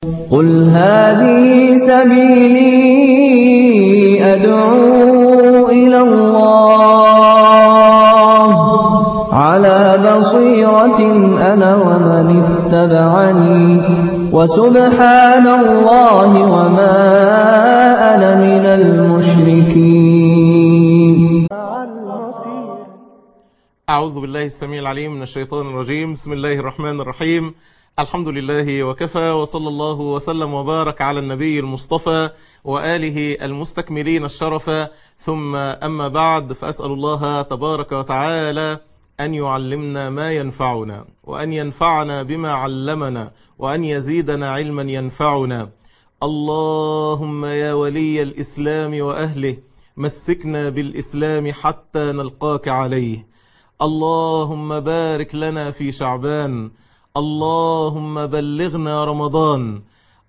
قل هذه سبيلي أدعو إلى الله على بصيرة أنا ومن اتبعني وسبحان الله وما أنا من المشركين أعوذ بالله السميع العليم من الشيطان الرجيم بسم الله الرحمن الرحيم الحمد لله وكفى وصلى الله وسلم وبارك على النبي المصطفى وآله المستكملين الشرف ثم أما بعد فأسأل الله تبارك وتعالى أن يعلمنا ما ينفعنا وأن ينفعنا بما علمنا وأن يزيدنا علما ينفعنا اللهم يا ولي الإسلام وأهله مسكنا بالإسلام حتى نلقاك عليه اللهم بارك لنا في شعبان اللهم بلغنا رمضان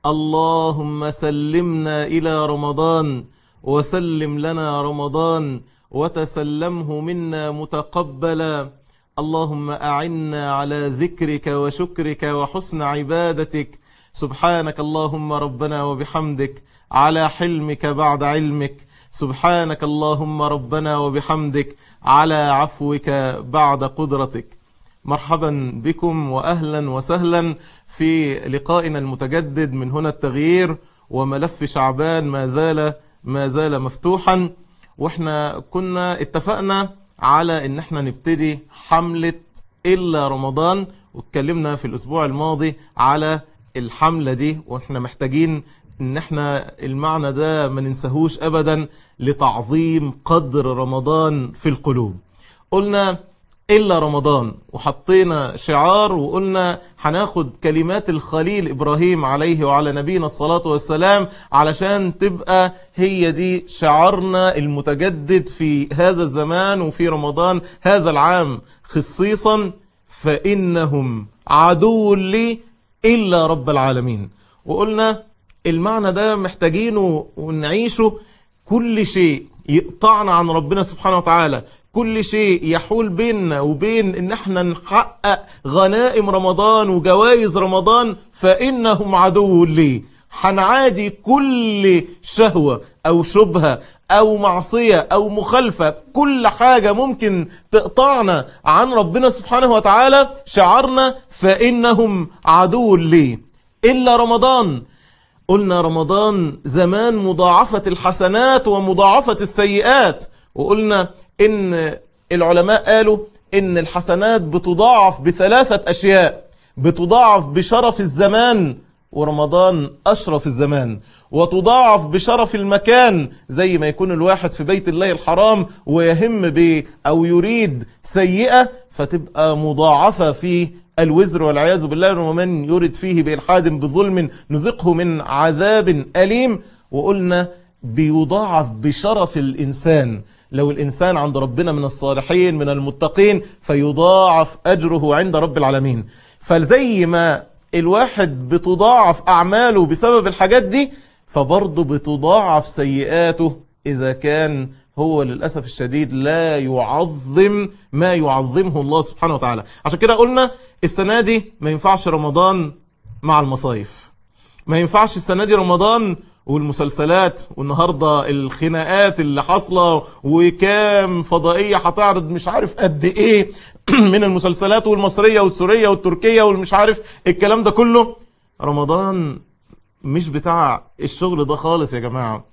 اللهم سلمنا إلى رمضان وسلم لنا رمضان وتسلمه منا متقبلا اللهم أعنا على ذكرك وشكرك وحسن عبادتك سبحانك اللهم ربنا وبحمدك على حلمك بعد علمك سبحانك اللهم ربنا وبحمدك على عفوك بعد قدرتك مرحبا بكم وأهلا وسهلا في لقائنا المتجدد من هنا التغيير وملف شعبان ما زال ما زال مفتوحا واحنا كنا اتفقنا على ان احنا نبتدي حملة إلا رمضان واتكلمنا في الأسبوع الماضي على الحملة دي واحنا محتاجين ان احنا المعنى ده ما ننساهوش ابدا لتعظيم قدر رمضان في القلوب قلنا إلا رمضان وحطينا شعار وقلنا هناخد كلمات الخليل إبراهيم عليه وعلى نبينا الصلاة والسلام علشان تبقى هي دي شعارنا المتجدد في هذا الزمان وفي رمضان هذا العام خصيصا فإنهم عدو لي إلا رب العالمين وقلنا المعنى ده محتاجينه ونعيشه كل شيء يقطعنا عن ربنا سبحانه وتعالى كل شيء يحول بيننا وبين ان احنا نحقق غنائم رمضان وجوائز رمضان فانهم عدو لي هنعادي كل شهوة او شبهة او معصية او مخالفة كل حاجة ممكن تقطعنا عن ربنا سبحانه وتعالى شعرنا فانهم عدو لي الا رمضان قلنا رمضان زمان مضاعفة الحسنات ومضاعفة السيئات وقلنا ان العلماء قالوا ان الحسنات بتضاعف بثلاثة اشياء بتضاعف بشرف الزمان ورمضان اشرف الزمان وتضاعف بشرف المكان زي ما يكون الواحد في بيت الله الحرام ويهم ب او يريد سيئة فتبقى مضاعفة في الوزر والعياذ بالله ومن يرد فيه بإلحاد بظلم نذقه من عذاب أليم وقلنا بيضاعف بشرف الإنسان لو الإنسان عند ربنا من الصالحين من المتقين فيضاعف أجره عند رب العالمين فزي ما الواحد بتضاعف أعماله بسبب الحاجات دي فبرضه بتضاعف سيئاته إذا كان هو للأسف الشديد لا يعظم ما يعظمه الله سبحانه وتعالى عشان كده قلنا السنة دي ما ينفعش رمضان مع المصايف ما ينفعش السنة دي رمضان والمسلسلات والنهاردة الخناقات اللي حاصلة وكام فضائية هتعرض مش عارف قد ايه من المسلسلات والمصرية والسورية والتركية والمش عارف الكلام ده كله رمضان مش بتاع الشغل ده خالص يا جماعة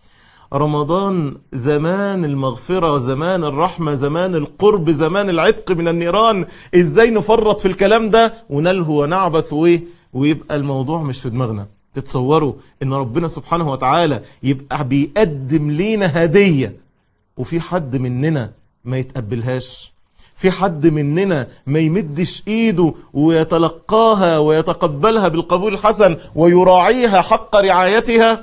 رمضان زمان المغفرة زمان الرحمة زمان القرب زمان العتق من النيران ازاي نفرط في الكلام ده ونلهو ونعبث ويبقى الموضوع مش في دماغنا تتصوروا ان ربنا سبحانه وتعالى يبقى بيقدم لينا هدية وفي حد مننا ما يتقبلهاش في حد مننا ما يمدش ايده ويتلقاها ويتقبلها بالقبول الحسن ويراعيها حق رعايتها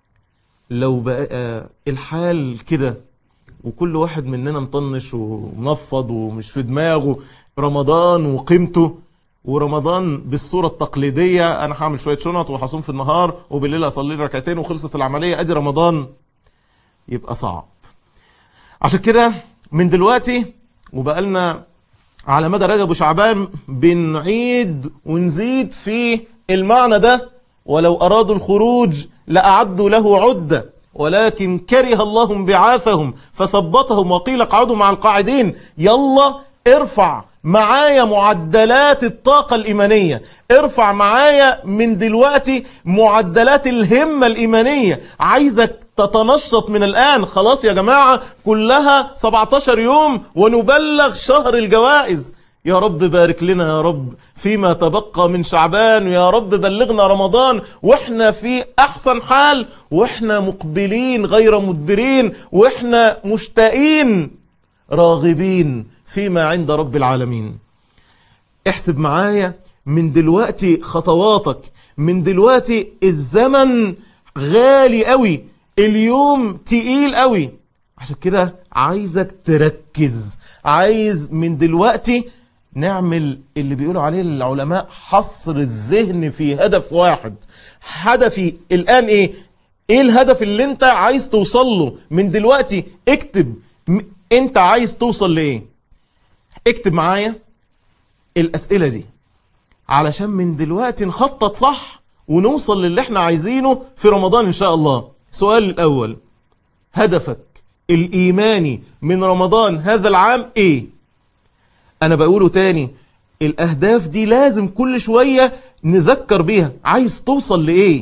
لو بقى الحال كده وكل واحد مننا مطنش ومنفض ومش في دماغه رمضان وقيمته ورمضان بالصورة التقليدية أنا هعمل شوية شنط وهصوم في النهار وبالليل أصلي ركعتين وخلصت العملية أدي رمضان يبقى صعب عشان كده من دلوقتي وبقالنا على مدى رجب وشعبان بنعيد ونزيد في المعنى ده ولو أرادوا الخروج لأعدوا له عدة ولكن كره الله انبعاثهم فثبطهم وقيل اقعدوا مع القاعدين يلا ارفع معايا معدلات الطاقة الإيمانية ارفع معايا من دلوقتي معدلات الهمة الإيمانية عايزك تتنشط من الآن خلاص يا جماعة كلها 17 يوم ونبلغ شهر الجوائز يا رب بارك لنا يا رب فيما تبقى من شعبان يا رب بلغنا رمضان واحنا في احسن حال واحنا مقبلين غير مدبرين واحنا مشتاقين راغبين فيما عند رب العالمين احسب معايا من دلوقتي خطواتك من دلوقتي الزمن غالي قوي اليوم تقيل قوي عشان كده عايزك تركز عايز من دلوقتي نعمل اللي بيقولوا عليه العلماء حصر الذهن في هدف واحد هدفي الآن ايه ايه الهدف اللي انت عايز توصل له من دلوقتي اكتب م- انت عايز توصل لايه اكتب معايا الاسئلة دي علشان من دلوقتي نخطط صح ونوصل للي احنا عايزينه في رمضان ان شاء الله سؤال الاول هدفك الايماني من رمضان هذا العام ايه انا بقوله تاني الاهداف دي لازم كل شوية نذكر بيها عايز توصل لايه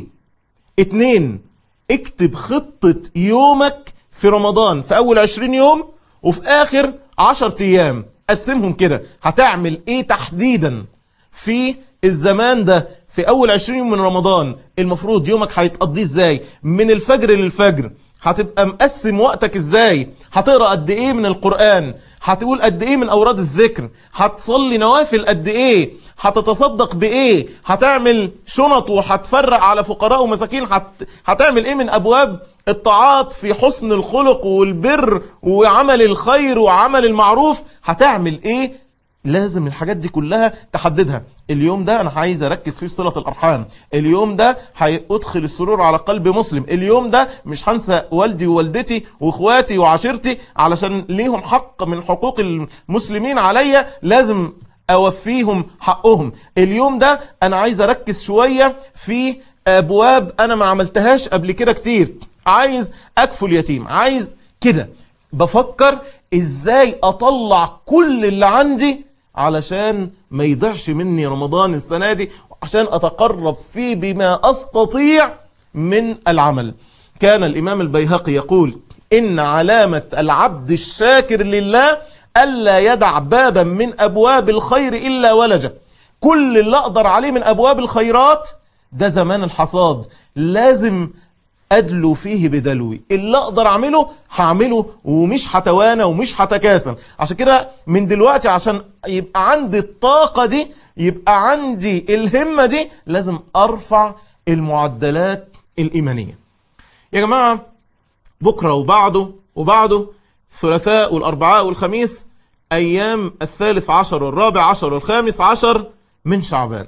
اتنين اكتب خطة يومك في رمضان في اول عشرين يوم وفي اخر عشر ايام قسمهم كده هتعمل ايه تحديدا في الزمان ده في اول عشرين يوم من رمضان المفروض يومك هيتقضيه ازاي من الفجر للفجر هتبقى مقسم وقتك ازاي هتقرا قد ايه من القران هتقول قد ايه من اوراد الذكر هتصلي نوافل قد ايه هتتصدق بايه هتعمل شنط وهتفرق على فقراء ومساكين هت... هتعمل ايه من ابواب الطاعات في حسن الخلق والبر وعمل الخير وعمل المعروف هتعمل ايه لازم الحاجات دي كلها تحددها اليوم ده انا عايز اركز فيه في صله الارحام اليوم ده هيدخل السرور على قلب مسلم اليوم ده مش هنسى والدي ووالدتي واخواتي وعشيرتي علشان ليهم حق من حقوق المسلمين عليا لازم اوفيهم حقهم اليوم ده انا عايز اركز شويه في ابواب انا ما عملتهاش قبل كده كتير عايز اكفل يتيم عايز كده بفكر ازاي اطلع كل اللي عندي علشان ما يضيعش مني رمضان السنة دي عشان اتقرب فيه بما استطيع من العمل كان الامام البيهقي يقول ان علامة العبد الشاكر لله الا يدع بابا من ابواب الخير الا ولجه كل اللي اقدر عليه من ابواب الخيرات ده زمان الحصاد لازم ادلو فيه بدلوي اللي اقدر اعمله هعمله ومش هتوانى ومش هتكاسل عشان كده من دلوقتي عشان يبقى عندي الطاقة دي يبقى عندي الهمة دي لازم ارفع المعدلات الايمانية يا جماعة بكرة وبعده وبعده الثلاثاء والاربعاء والخميس ايام الثالث عشر والرابع عشر والخامس عشر من شعبان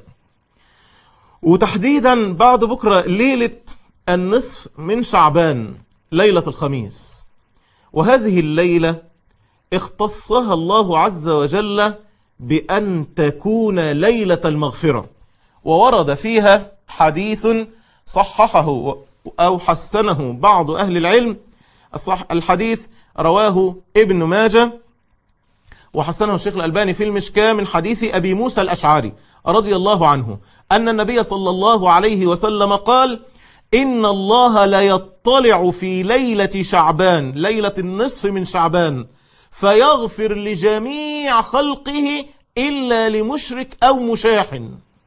وتحديدا بعد بكرة ليلة النصف من شعبان ليلة الخميس وهذه الليلة اختصها الله عز وجل بأن تكون ليلة المغفرة وورد فيها حديث صححه أو حسنه بعض أهل العلم الصح الحديث رواه ابن ماجه وحسنه الشيخ الألباني في المشكاة من حديث أبي موسى الأشعري رضي الله عنه أن النبي صلى الله عليه وسلم قال إن الله لا يطلع في ليلة شعبان ليلة النصف من شعبان فيغفر لجميع خلقه إلا لمشرك أو مشاح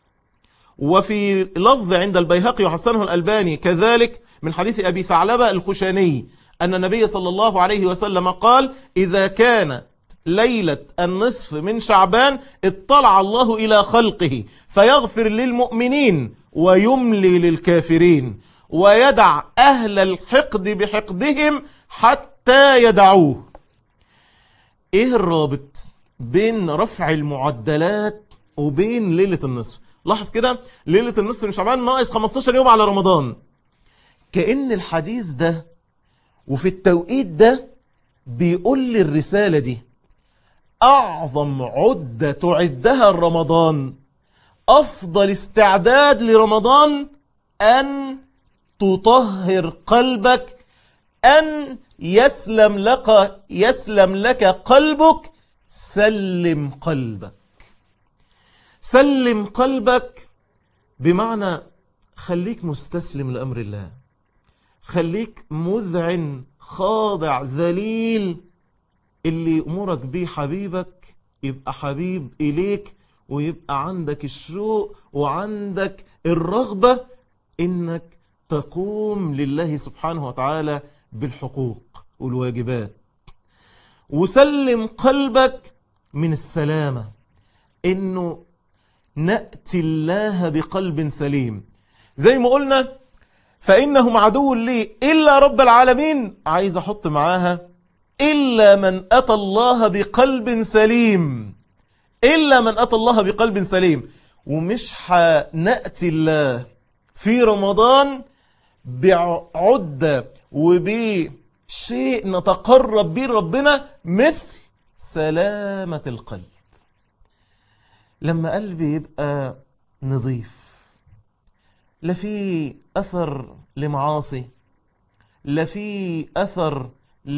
وفي لفظ عند البيهقي وحسنه الألباني كذلك من حديث أبي ثعلبة الخشاني أن النبي صلى الله عليه وسلم قال إذا كان ليلة النصف من شعبان اطلع الله إلى خلقه فيغفر للمؤمنين ويملي للكافرين ويدع أهل الحقد بحقدهم حتى يدعوه إيه الرابط بين رفع المعدلات وبين ليلة النصف لاحظ كده ليلة النصف من شعبان ناقص 15 يوم على رمضان كأن الحديث ده وفي التوقيت ده بيقول لي الرسالة دي أعظم عدة تعدها رمضان أفضل استعداد لرمضان أن تطهر قلبك أن يسلم لك يسلم لك قلبك سلم قلبك سلم قلبك بمعنى خليك مستسلم لأمر الله خليك مذعن خاضع ذليل اللي يأمرك بيه حبيبك يبقى حبيب إليك ويبقى عندك الشوق وعندك الرغبة إنك تقوم لله سبحانه وتعالى بالحقوق والواجبات وسلم قلبك من السلامة إنه نأتي الله بقلب سليم زي ما قلنا فإنهم عدو لي إلا رب العالمين عايز أحط معاها إلا من أتى الله بقلب سليم إلا من أتى الله بقلب سليم ومش هنأتي الله في رمضان بعدة وبشيء نتقرب به ربنا مثل سلامة القلب لما قلبي يبقى نظيف لا في أثر لمعاصي لا في أثر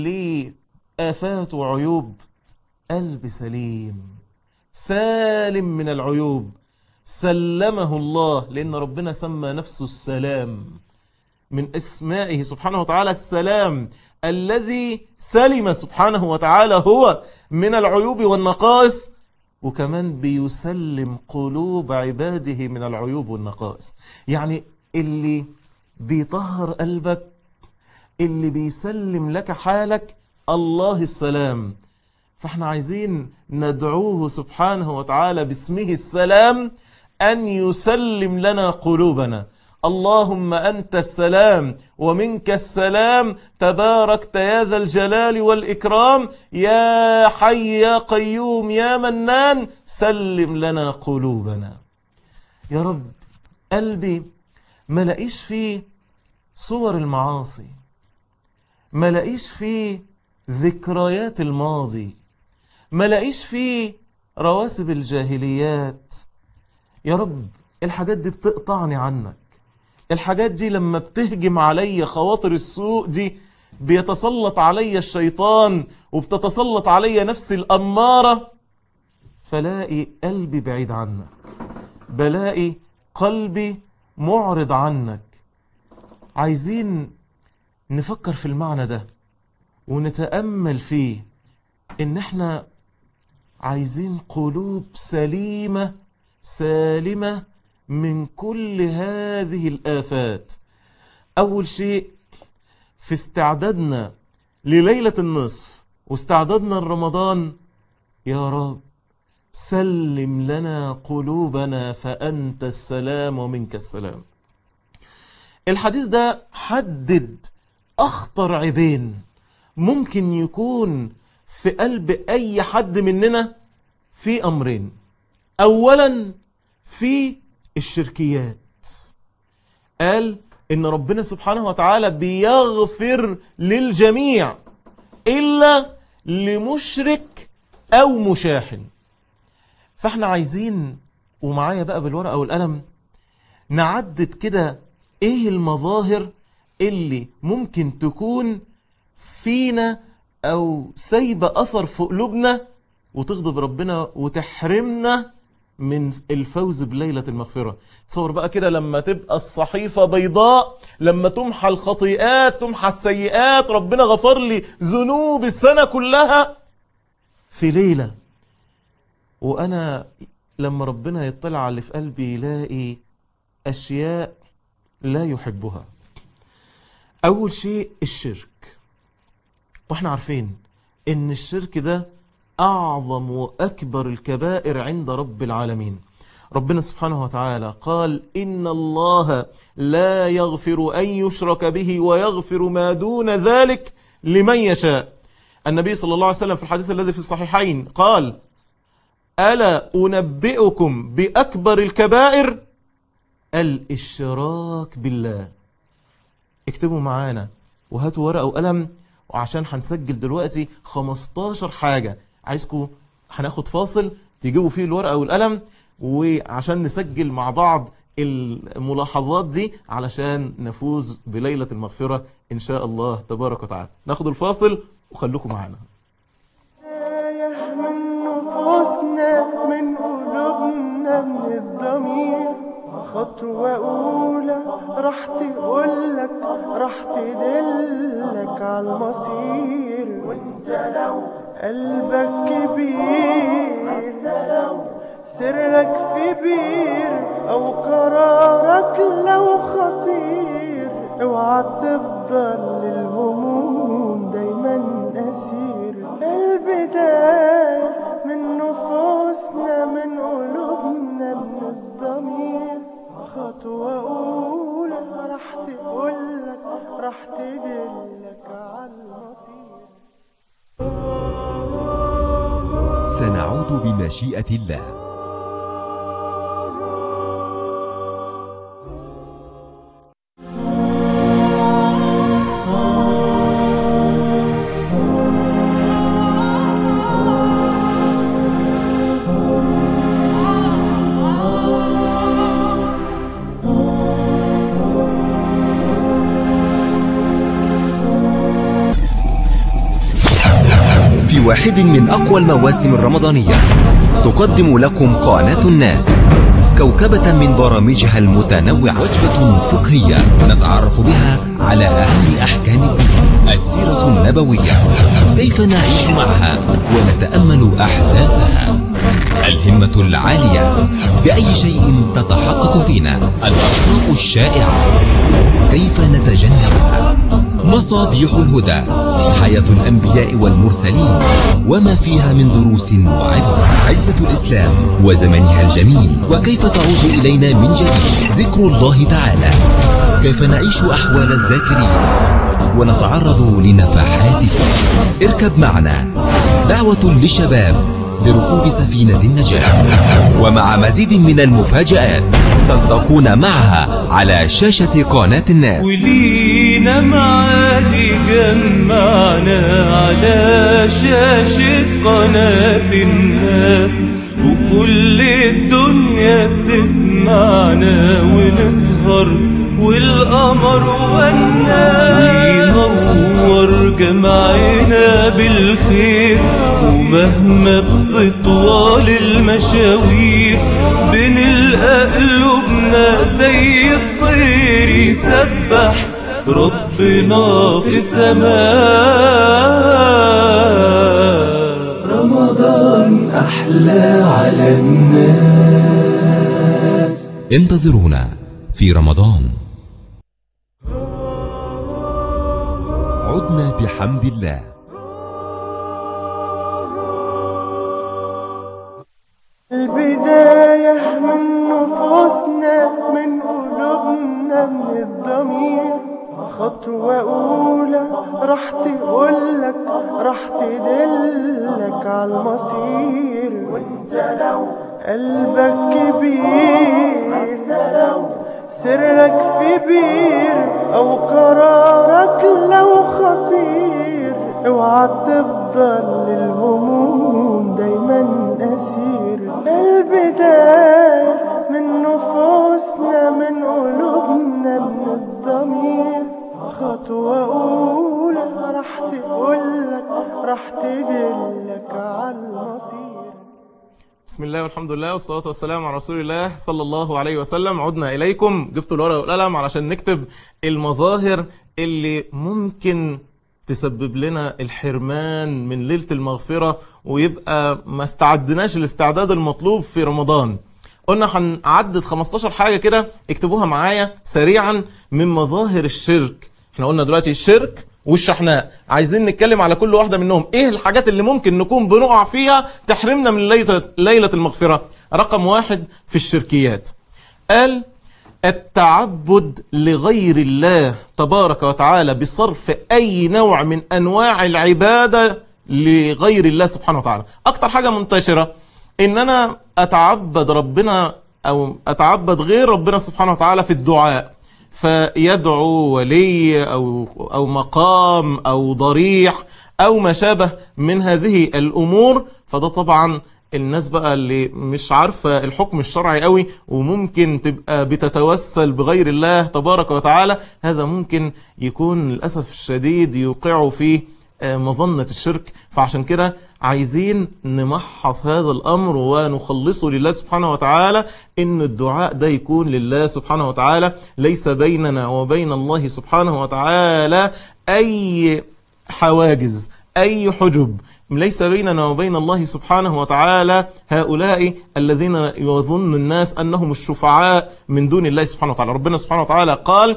لآفات وعيوب قلب سليم سالم من العيوب سلمه الله لأن ربنا سمى نفسه السلام من اسمائه سبحانه وتعالى السلام الذي سلم سبحانه وتعالى هو من العيوب والنقائص وكمان بيسلم قلوب عباده من العيوب والنقائص يعني اللي بيطهر قلبك اللي بيسلم لك حالك الله السلام فاحنا عايزين ندعوه سبحانه وتعالى باسمه السلام أن يسلم لنا قلوبنا اللهم أنت السلام ومنك السلام تباركت يا ذا الجلال والإكرام يا حي يا قيوم يا منان سلم لنا قلوبنا يا رب قلبي ما لاقيش فيه صور المعاصي ما لاقيش فيه ذكريات الماضي ما لاقيش فيه رواسب الجاهليات يا رب الحاجات دي بتقطعني عنك الحاجات دي لما بتهجم علي خواطر السوء دي بيتسلط علي الشيطان وبتتسلط علي نفسي الأمارة فلاقي قلبي بعيد عنك بلاقي قلبي معرض عنك عايزين نفكر في المعنى ده ونتأمل فيه إن احنا عايزين قلوب سليمة سالمة من كل هذه الآفات أول شيء في استعدادنا لليلة النصف واستعدادنا لرمضان يا رب سلم لنا قلوبنا فأنت السلام ومنك السلام الحديث ده حدد أخطر عيبين ممكن يكون في قلب أي حد مننا في أمرين أولا في الشركيات قال إن ربنا سبحانه وتعالى بيغفر للجميع إلا لمشرك أو مشاحن فاحنا عايزين ومعايا بقى بالورقة والقلم نعدد كده ايه المظاهر اللي ممكن تكون فينا او سايبة اثر في قلوبنا وتغضب ربنا وتحرمنا من الفوز بليلة المغفرة تصور بقى كده لما تبقى الصحيفة بيضاء لما تمحى الخطيئات تمحى السيئات ربنا غفر لي ذنوب السنة كلها في ليلة وأنا لما ربنا يطلع على اللي في قلبي يلاقي أشياء لا يحبها أول شيء الشرك وإحنا عارفين إن الشرك ده أعظم وأكبر الكبائر عند رب العالمين ربنا سبحانه وتعالى قال إن الله لا يغفر أن يشرك به ويغفر ما دون ذلك لمن يشاء النبي صلى الله عليه وسلم في الحديث الذي في الصحيحين قال ألا أنبئكم بأكبر الكبائر الاشراك بالله اكتبوا معانا وهاتوا ورقة وقلم وعشان هنسجل دلوقتي 15 حاجة عايزكم هناخد فاصل تجيبوا فيه الورقة والقلم وعشان نسجل مع بعض الملاحظات دي علشان نفوز بليلة المغفرة إن شاء الله تبارك وتعالى ناخد الفاصل وخلوكم معنا تايه من نفوسنا من قلوبنا من الضمير خطوة أولى راح تقولك راح تدلك على المصير وانت لو قلبك كبير انت لو سرك في بير أو قرارك لو خطير اوعى تفضل للهموم دايما أسير البداية من نفوسنا من قلوبنا من الضمير خطوة أولى راح تقولك راح تدلك على المصير سنعود بمشيئة الله في واحد من أقوى المواسم الرمضانية تقدم لكم قناة الناس كوكبة من برامجها المتنوعة وجبة فقهية نتعرف بها على أهم أحكام الدين السيرة النبوية كيف نعيش معها ونتأمل أحداثها الهمة العالية بأي شيء تتحقق فينا الأخطاء الشائعة كيف نتجنبها مصابيح الهدى حياة الأنبياء والمرسلين وما فيها من دروس وعبر عزة الإسلام وزمنها الجميل وكيف تعود إلينا من جديد ذكر الله تعالى كيف نعيش أحوال الذاكرين ونتعرض لنفحاته اركب معنا دعوة للشباب لركوب سفينة النجاة ومع مزيد من المفاجآت تلتقون معها على شاشة قناة الناس ولينا معاد جمعنا على شاشة قناة الناس وكل الدنيا تسمعنا ونسهر والقمر والناس وينور جمعنا بالخير ومهما بتطول المشاوير بنلقى قلوبنا زي الطير يسبح ربنا في السماء رمضان أحلى على الناس انتظرونا في رمضان عدنا بحمد الله البداية من نفوسنا من قلوبنا من الضمير خطوة أولى راح تقولك راح تدلك على المصير وانت لو قلبك كبير انت لو سرك في بير أو قرارك لو خطير اوعى تفضل للهموم دايما أسير البداية من نفوسنا من قلوبنا من الضمير خطوة أولى راح تقولك راح تدلك على المصير بسم الله والحمد لله والصلاة والسلام على رسول الله صلى الله عليه وسلم عدنا إليكم جبت الورقة والقلم علشان نكتب المظاهر اللي ممكن تسبب لنا الحرمان من ليلة المغفرة ويبقى ما استعدناش الاستعداد المطلوب في رمضان قلنا هنعدد 15 حاجة كده اكتبوها معايا سريعا من مظاهر الشرك احنا قلنا دلوقتي الشرك والشحناء عايزين نتكلم على كل واحدة منهم ايه الحاجات اللي ممكن نكون بنقع فيها تحرمنا من ليلة, ليلة المغفرة رقم واحد في الشركيات قال التعبد لغير الله تبارك وتعالى بصرف أي نوع من أنواع العبادة لغير الله سبحانه وتعالى أكتر حاجة منتشرة إن أنا أتعبد ربنا أو أتعبد غير ربنا سبحانه وتعالى في الدعاء فيدعو ولي أو, أو مقام أو ضريح أو ما شابه من هذه الأمور فده طبعا الناس بقى اللي مش عارفة الحكم الشرعي قوي وممكن تبقى بتتوسل بغير الله تبارك وتعالى هذا ممكن يكون للأسف الشديد يوقعه في آه، مظنة الشرك فعشان كده عايزين نمحص هذا الأمر ونخلصه لله سبحانه وتعالى إن الدعاء ده يكون لله سبحانه وتعالى ليس بيننا وبين الله سبحانه وتعالى أي حواجز أي حجب ليس بيننا وبين الله سبحانه وتعالى هؤلاء الذين يظن الناس أنهم الشفعاء من دون الله سبحانه وتعالى ربنا سبحانه وتعالى قال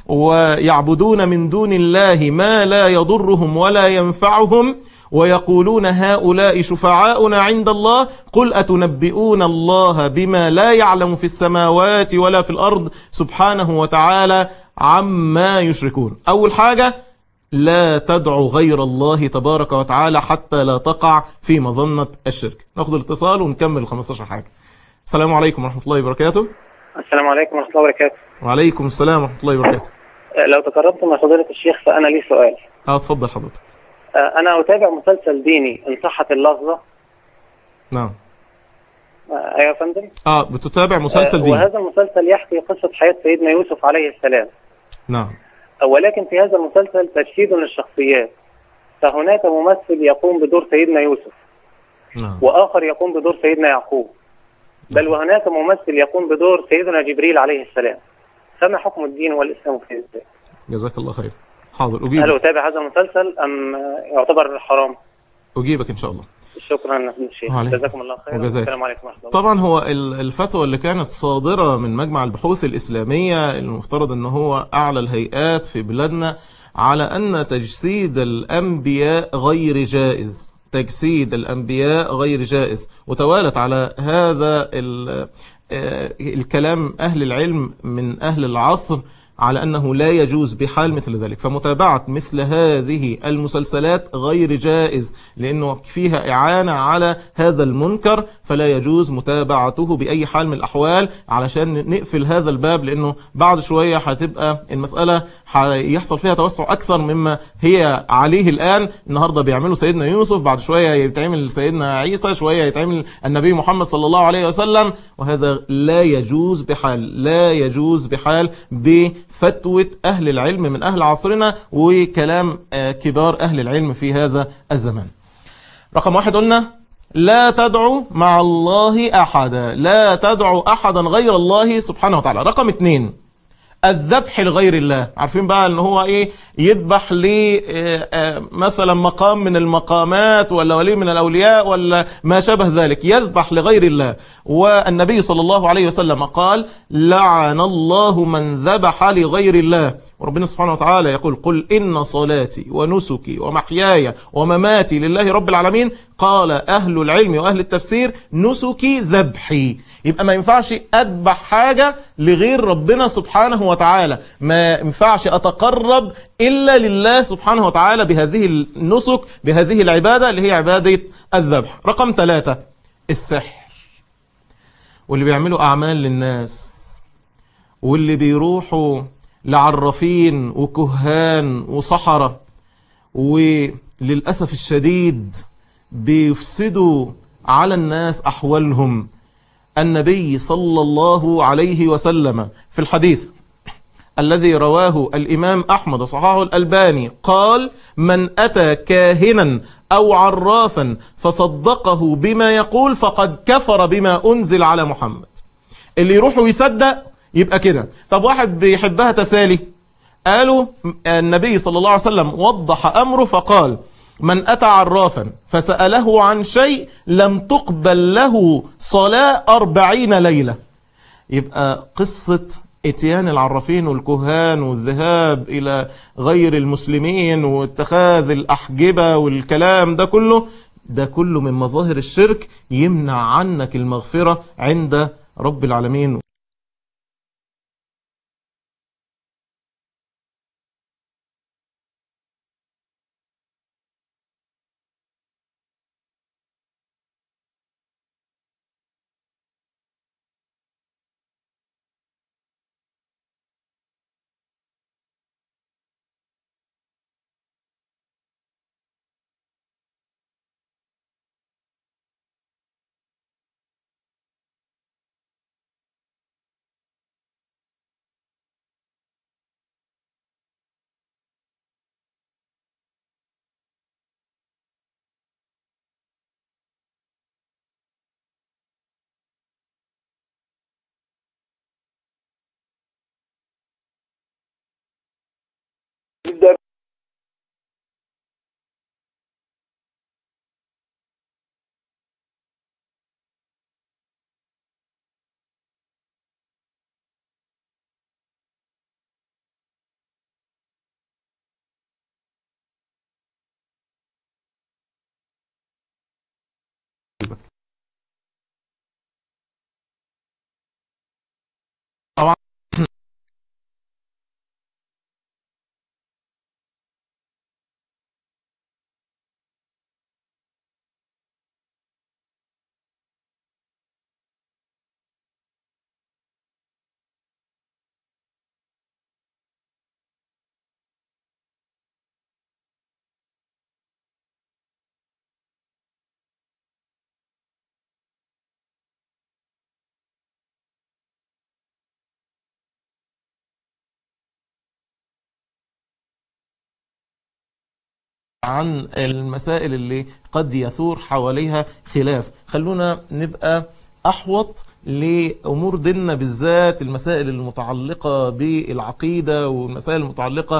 ويعبدون من دون الله ما لا يضرهم ولا ينفعهم ويقولون هؤلاء شفعاؤنا عند الله قل أتنبئون الله بما لا يعلم في السماوات ولا في الأرض سبحانه وتعالى عما يشركون أول حاجة لا تدعو غير الله تبارك وتعالى حتى لا تقع في مظنة الشرك ناخد الاتصال ونكمل ال 15 حاجة السلام عليكم ورحمة الله وبركاته السلام عليكم ورحمة الله وبركاته وعليكم السلام ورحمة الله وبركاته آه، لو تقربت مع فضيلة الشيخ فأنا لي سؤال اه اتفضل حضرتك آه، أنا أتابع مسلسل ديني إن صحت اللفظة نعم آه، أيوة يا فندم اه بتتابع مسلسل آه، دين وهذا المسلسل يحكي قصة حياة سيدنا يوسف عليه السلام نعم آه، ولكن في هذا المسلسل تجسيد للشخصيات فهناك ممثل يقوم بدور سيدنا يوسف نعم وآخر يقوم بدور سيدنا يعقوب بل وهناك ممثل يقوم بدور سيدنا جبريل عليه السلام فما حكم الدين والإسلام في ذلك؟ جزاك الله خير حاضر هل أجيبك أتابع هذا المسلسل أم آه، يعتبر حرام؟ أجيبك إن شاء الله شكرا يا فضيلة الشيخ وعليكم. جزاكم الله خيرا وجزاك. السلام عليكم ورحمة الله طبعا هو ال- الفتوى اللي كانت صادرة من مجمع البحوث الإسلامية المفترض أنه هو أعلى الهيئات في بلادنا على أن تجسيد الأنبياء غير جائز تجسيد الأنبياء غير جائز وتوالت على هذا ال- آه، الكلام أهل العلم من أهل العصر على أنه لا يجوز بحال مثل ذلك فمتابعة مثل هذه المسلسلات غير جائز لأنه فيها إعانة على هذا المنكر فلا يجوز متابعته بأي حال من الأحوال علشان نقفل هذا الباب لأنه بعد شوية هتبقى المسألة هيحصل فيها توسع أكثر مما هي عليه الآن النهاردة بيعملوا سيدنا يوسف بعد شوية يتعمل سيدنا عيسى شوية يتعمل النبي محمد صلى الله عليه وسلم وهذا لا يجوز بحال لا يجوز بحال بفتوى أهل العلم من أهل عصرنا وكلام آه، كبار أهل العلم في هذا الزمان رقم واحد قلنا لا تدعو مع الله أحدا لا تدعو أحدا غير الله سبحانه وتعالى رقم اتنين الذبح لغير الله عارفين بقى ان هو ايه يذبح ل آه، آه، مثلا مقام من المقامات ولا ولي من الاولياء ولا ما شابه ذلك يذبح لغير الله والنبي صلى الله عليه وسلم قال لعن الله من ذبح لغير الله وربنا سبحانه وتعالى يقول قل إن صلاتي ونسكي ومحياي ومماتي لله رب العالمين قال أهل العلم وأهل التفسير نسكي ذبحي يبقى ما ينفعش أذبح حاجة لغير ربنا سبحانه وتعالى ما ينفعش أتقرب إلا لله سبحانه وتعالى بهذه النسك بهذه العبادة اللي هي عبادة الذبح رقم ثلاثة السحر واللي بيعملوا أعمال للناس واللي بيروحوا لعرافين وكهان وصحراء وللأسف الشديد بيفسدوا على الناس أحوالهم النبي صلى الله عليه وسلم في الحديث الذي رواه الإمام أحمد صححه الألباني قال من أتى كاهنا أو عرافا فصدقه بما يقول فقد كفر بما أنزل على محمد اللي يروح ويصدق يبقى كده طب واحد بيحبها تسالي قالوا النبي صلى الله عليه وسلم وضح أمره فقال من أتى عرافا فسأله عن شيء لم تقبل له صلاة أربعين ليلة يبقى قصة اتيان العرافين والكهان والذهاب إلى غير المسلمين واتخاذ الأحجبة والكلام ده كله ده كله من مظاهر الشرك يمنع عنك المغفرة عند رب العالمين عن المسائل اللي قد يثور حواليها خلاف خلونا نبقى أحوط لأمور ديننا بالذات المسائل المتعلقة بالعقيدة والمسائل المتعلقة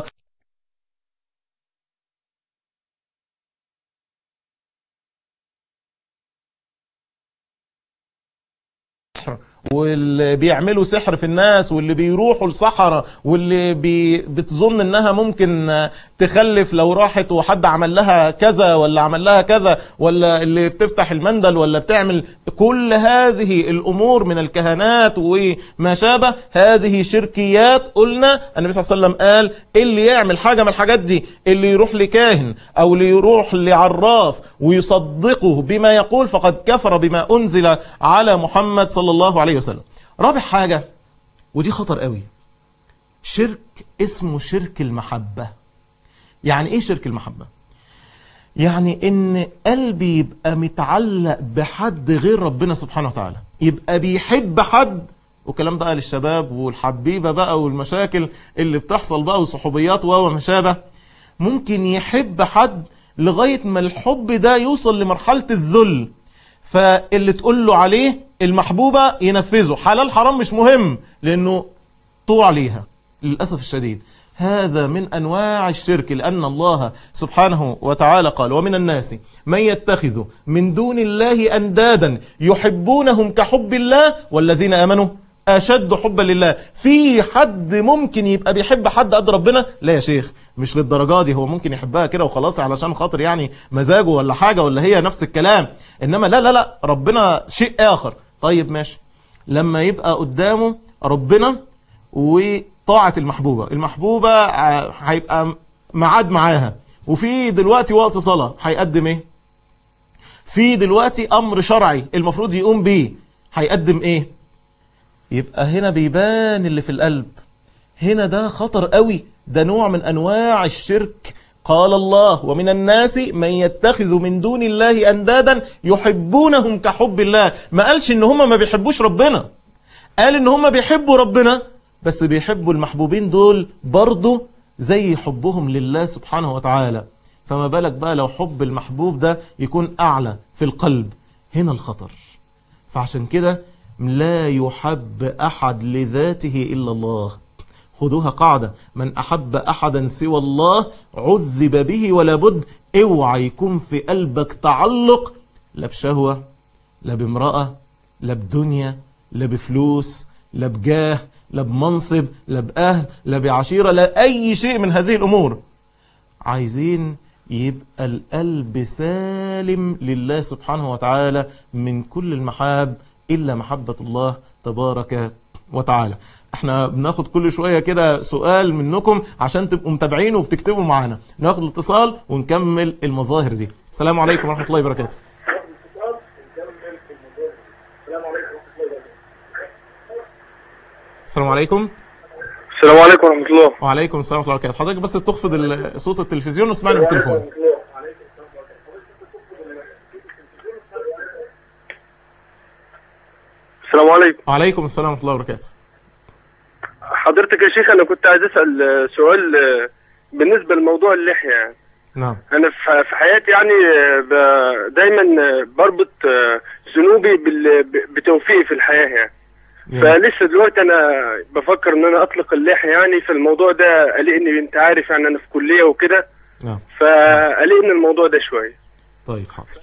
واللي بيعملوا سحر في الناس واللي بيروحوا الصحراء واللي بي بتظن انها ممكن تخلف لو راحت وحد عمل لها كذا ولا عمل لها كذا ولا اللي بتفتح المندل ولا بتعمل كل هذه الامور من الكهنات وما شابه هذه شركيات قلنا النبي صلى الله عليه وسلم قال اللي يعمل حاجه من الحاجات دي اللي يروح لكاهن او اللي يروح لعراف ويصدقه بما يقول فقد كفر بما انزل على محمد صلى الله عليه وسلم رابع حاجة ودي خطر قوي شرك اسمه شرك المحبة يعني ايه شرك المحبة يعني ان قلبي يبقى متعلق بحد غير ربنا سبحانه وتعالى يبقى بيحب حد والكلام بقى للشباب والحبيبة بقى والمشاكل اللي بتحصل بقى وصحوبيات وما شابه ممكن يحب حد لغاية ما الحب ده يوصل لمرحلة الذل فاللي تقول له عليه المحبوبة ينفذه حلال حرام مش مهم لأنه طوع ليها للأسف الشديد هذا من أنواع الشرك لأن الله سبحانه وتعالى قال ومن الناس من يتخذ من دون الله أندادا يحبونهم كحب الله والذين آمنوا أشد حبا لله في حد ممكن يبقى بيحب حد قد ربنا لا يا شيخ مش للدرجة دي هو ممكن يحبها كده وخلاص علشان خاطر يعني مزاجه ولا حاجة ولا هي نفس الكلام إنما لا لا لا ربنا شيء آخر طيب ماشي لما يبقى قدامه ربنا وطاعة المحبوبة المحبوبة آه، هيبقى معاد معاها وفي دلوقتي وقت صلاة هيقدم ايه في دلوقتي امر شرعي المفروض يقوم بيه هيقدم ايه يبقى هنا بيبان اللي في القلب هنا ده خطر قوي ده نوع من انواع الشرك قال الله ومن الناس من يتخذ من دون الله اندادا يحبونهم كحب الله ما قالش ان هم ما بيحبوش ربنا قال ان هم بيحبوا ربنا بس بيحبوا المحبوبين دول برضه زي حبهم لله سبحانه وتعالى فما بالك بقى لو حب المحبوب ده يكون اعلى في القلب هنا الخطر فعشان كده لا يحب أحد لذاته إلا الله خدوها قاعدة من أحب أحدا سوى الله عذب به ولا بد اوعى يكون في قلبك تعلق لا بشهوة لا بامرأة لا بدنيا لا بفلوس لا بجاه لا بمنصب لا بأهل لا بعشيرة لا أي شيء من هذه الأمور عايزين يبقى القلب سالم لله سبحانه وتعالى من كل المحاب إلا محبة الله تبارك وتعالى احنا بناخد كل شوية كده سؤال منكم عشان تبقوا متابعين وبتكتبوا معانا ناخد الاتصال ونكمل المظاهر دي السلام عليكم ورحمة الله وبركاته السلام عليكم السلام عليكم ورحمة الله وعليكم السلام ورحمة الله وبركاته حضرتك بس تخفض ال- صوت التلفزيون واسمعني من التليفون السلام عليكم وعليكم السلام ورحمة الله وبركاته حضرتك يا شيخ أنا كنت عايز أسأل آه، سؤال آه، بالنسبة لموضوع اللحية يعني نعم أنا في ح- في حياتي يعني آه، ب- دايما آه، بربط آه، ذنوبي بال- ب- بتوفيقي في الحياة يعني فلسه دلوقتي أنا بفكر إن أنا أطلق اللحية يعني في الموضوع ده قلقني أنت عارف يعني أنا في كلية وكده نعم فقلقني الموضوع ده شوية طيب حاضر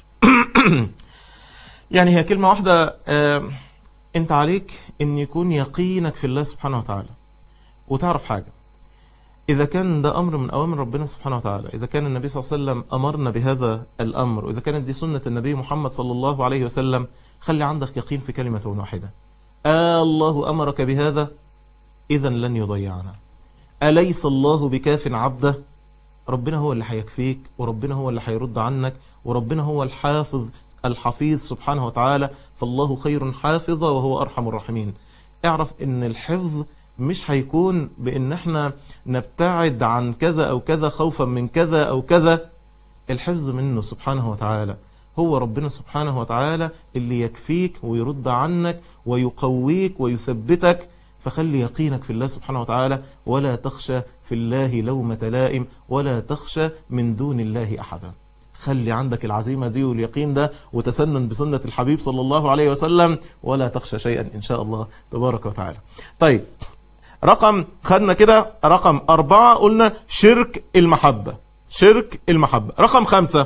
يعني هي كلمة واحدة آه، انت عليك ان يكون يقينك في الله سبحانه وتعالى وتعرف حاجة إذا كان ده أمر من أوامر ربنا سبحانه وتعالى إذا كان النبي صلى الله عليه وسلم أمرنا بهذا الأمر وإذا كانت دي سنة النبي محمد صلى الله عليه وسلم خلي عندك يقين في كلمة واحدة آه الله أمرك بهذا إذا لن يضيعنا أليس الله بكاف عبده ربنا هو اللي هيكفيك وربنا هو اللي هيرد عنك وربنا هو الحافظ الحفيظ سبحانه وتعالى فالله خير حافظا وهو أرحم الراحمين اعرف ان الحفظ مش هيكون بان احنا نبتعد عن كذا او كذا خوفا من كذا او كذا الحفظ منه سبحانه وتعالى هو ربنا سبحانه وتعالى اللي يكفيك ويرد عنك ويقويك ويثبتك فخلي يقينك في الله سبحانه وتعالى ولا تخشى في الله لومة لائم ولا تخشى من دون الله أحدا خلي عندك العزيمة دي واليقين ده وتسنن بسنة الحبيب صلى الله عليه وسلم ولا تخشى شيئا إن شاء الله تبارك وتعالى طيب رقم خدنا كده رقم أربعة قلنا شرك المحبة شرك المحبة رقم خمسة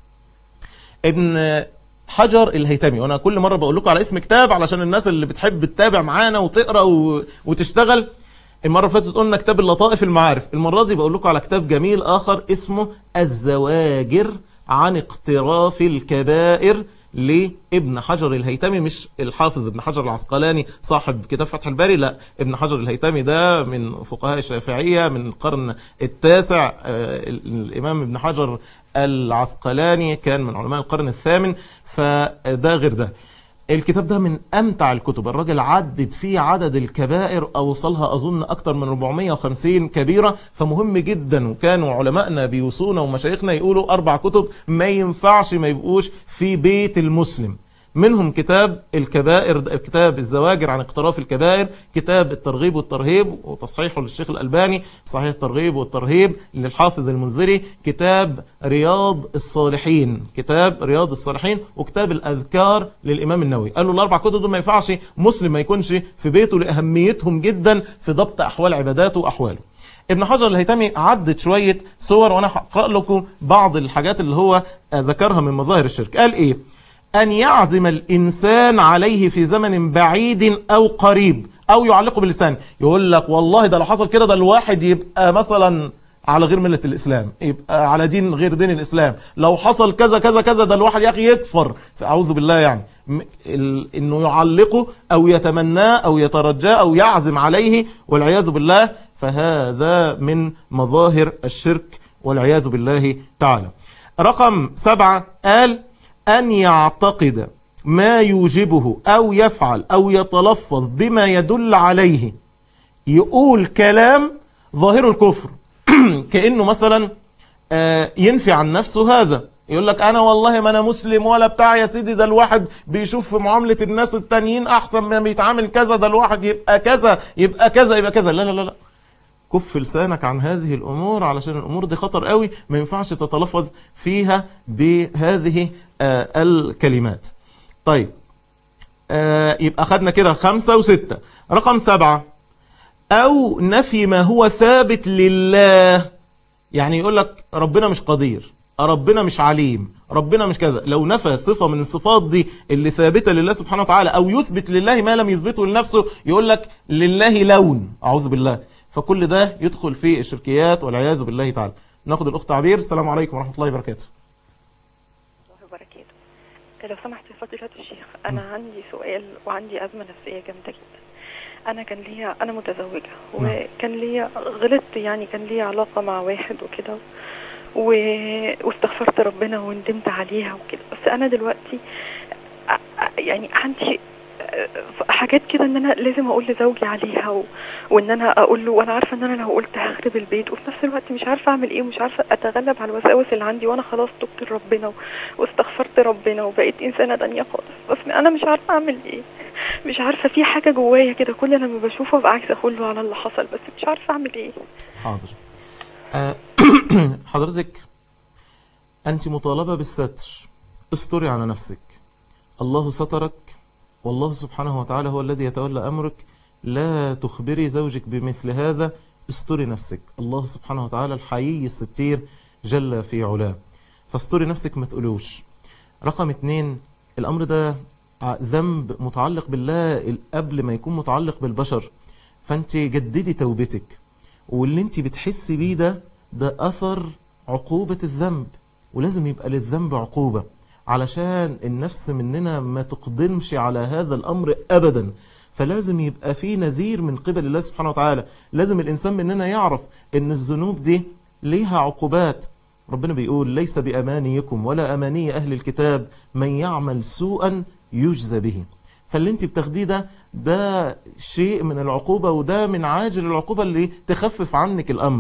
ابن حجر الهيتمي وانا كل مره بقول لكم على اسم كتاب علشان الناس اللي بتحب تتابع معانا وتقرا و... وتشتغل المره اللي فاتت قلنا كتاب اللطائف المعارف المره دي بقول لكم على كتاب جميل اخر اسمه الزواجر عن اقتراف الكبائر لابن حجر الهيتمي مش الحافظ ابن حجر العسقلاني صاحب كتاب فتح الباري لا ابن حجر الهيتمي ده من فقهاء الشافعية من القرن التاسع آه، الإمام ابن حجر العسقلاني كان من علماء القرن الثامن فده غير ده الكتاب ده من أمتع الكتب الراجل عدد فيه عدد الكبائر أوصلها أظن أكتر من 450 كبيرة فمهم جدا وكانوا علمائنا بيوصونا ومشايخنا يقولوا أربع كتب ما ينفعش ما يبقوش في بيت المسلم منهم كتاب الكبائر كتاب الزواجر عن اقتراف الكبائر كتاب الترغيب والترهيب وتصحيحه للشيخ الألباني صحيح الترغيب والترهيب للحافظ المنذري كتاب رياض الصالحين كتاب رياض الصالحين وكتاب الأذكار للإمام النووي قالوا الأربع كتب دول ما ينفعش مسلم ما يكونش في بيته لأهميتهم جدا في ضبط أحوال عباداته وأحواله ابن حجر الهيتمي عدت شوية صور وأنا هقرأ لكم بعض الحاجات اللي هو ذكرها من مظاهر الشرك قال إيه أن يعزم الإنسان عليه في زمن بعيد أو قريب أو يعلقه باللسان يقول لك والله ده لو حصل كده ده الواحد يبقى مثلا على غير ملة الإسلام يبقى على دين غير دين الإسلام لو حصل كذا كذا كذا ده الواحد يا أخي يكفر أعوذ بالله يعني م- ال- إنه يعلقه أو يتمناه أو يترجاه أو يعزم عليه والعياذ بالله فهذا من مظاهر الشرك والعياذ بالله تعالى رقم سبعة قال أن يعتقد ما يوجبه أو يفعل أو يتلفظ بما يدل عليه يقول كلام ظاهر الكفر كأنه مثلا آه، ينفي عن نفسه هذا يقول لك انا والله ما انا مسلم ولا بتاع يا سيدي ده الواحد بيشوف في معاملة الناس التانيين احسن ما بيتعامل كذا ده الواحد يبقى كذا يبقى كذا يبقى كذا لا لا لا لا كف لسانك عن هذه الامور علشان الامور دي خطر قوي ما ينفعش تتلفظ فيها بهذه آه الكلمات طيب آه يبقى خدنا كده خمسة وستة رقم سبعة أو نفي ما هو ثابت لله يعني يقول لك ربنا مش قدير ربنا مش عليم ربنا مش كذا لو نفى صفة من الصفات دي اللي ثابتة لله سبحانه وتعالى أو يثبت لله ما لم يثبته لنفسه يقول لك لله لون أعوذ بالله فكل ده يدخل في الشركيات والعياذ بالله تعالى ناخد الأخت عبير السلام عليكم ورحمة الله وبركاته الله وبركاته لو سمحت يا فضيلة الشيخ أنا عندي سؤال وعندي أزمة نفسية جامدة جدا أنا كان ليا أنا متزوجة وكان ليا غلطت يعني كان ليا علاقة مع واحد وكده و... واستغفرت ربنا وندمت عليها وكده بس أنا دلوقتي أ- أ- يعني عندي أ- حاجات كده ان انا لازم اقول لزوجي عليها و... وان انا اقول له وانا عارفه ان انا لو قلت هخرب البيت وفي نفس الوقت مش عارفه اعمل ايه ومش عارفه اتغلب على الوساوس اللي عندي وانا خلاص تبت لربنا و... واستغفرت ربنا وبقيت انسانه تانية خالص بس انا مش عارفه اعمل ايه مش عارفه في حاجه جوايا كده كل لما بشوفه ببقى عايزه اقول له على اللي حصل بس مش عارفه اعمل ايه حاضر آه، حضرتك أنت مطالبة بالستر استري على نفسك الله سترك والله سبحانه وتعالى هو الذي يتولى أمرك لا تخبري زوجك بمثل هذا استري نفسك الله سبحانه وتعالى الحيي الستير جل في علاه فاستري نفسك ما تقولوش رقم اتنين الأمر ده ع- ذنب متعلق بالله قبل ما يكون متعلق بالبشر فأنت جددي توبتك واللي انت بتحسي بيه ده ده أثر عقوبة الذنب ولازم يبقى للذنب عقوبة علشان النفس مننا ما تقدمش على هذا الأمر أبدا فلازم يبقى في نذير من قبل الله سبحانه وتعالى لازم الإنسان مننا يعرف أن الذنوب دي ليها عقوبات ربنا بيقول ليس بأمانيكم ولا أماني أهل الكتاب من يعمل سوءا يجزى به فاللي انت بتاخديه ده ده شيء من العقوبة وده من عاجل العقوبة اللي تخفف عنك الأمر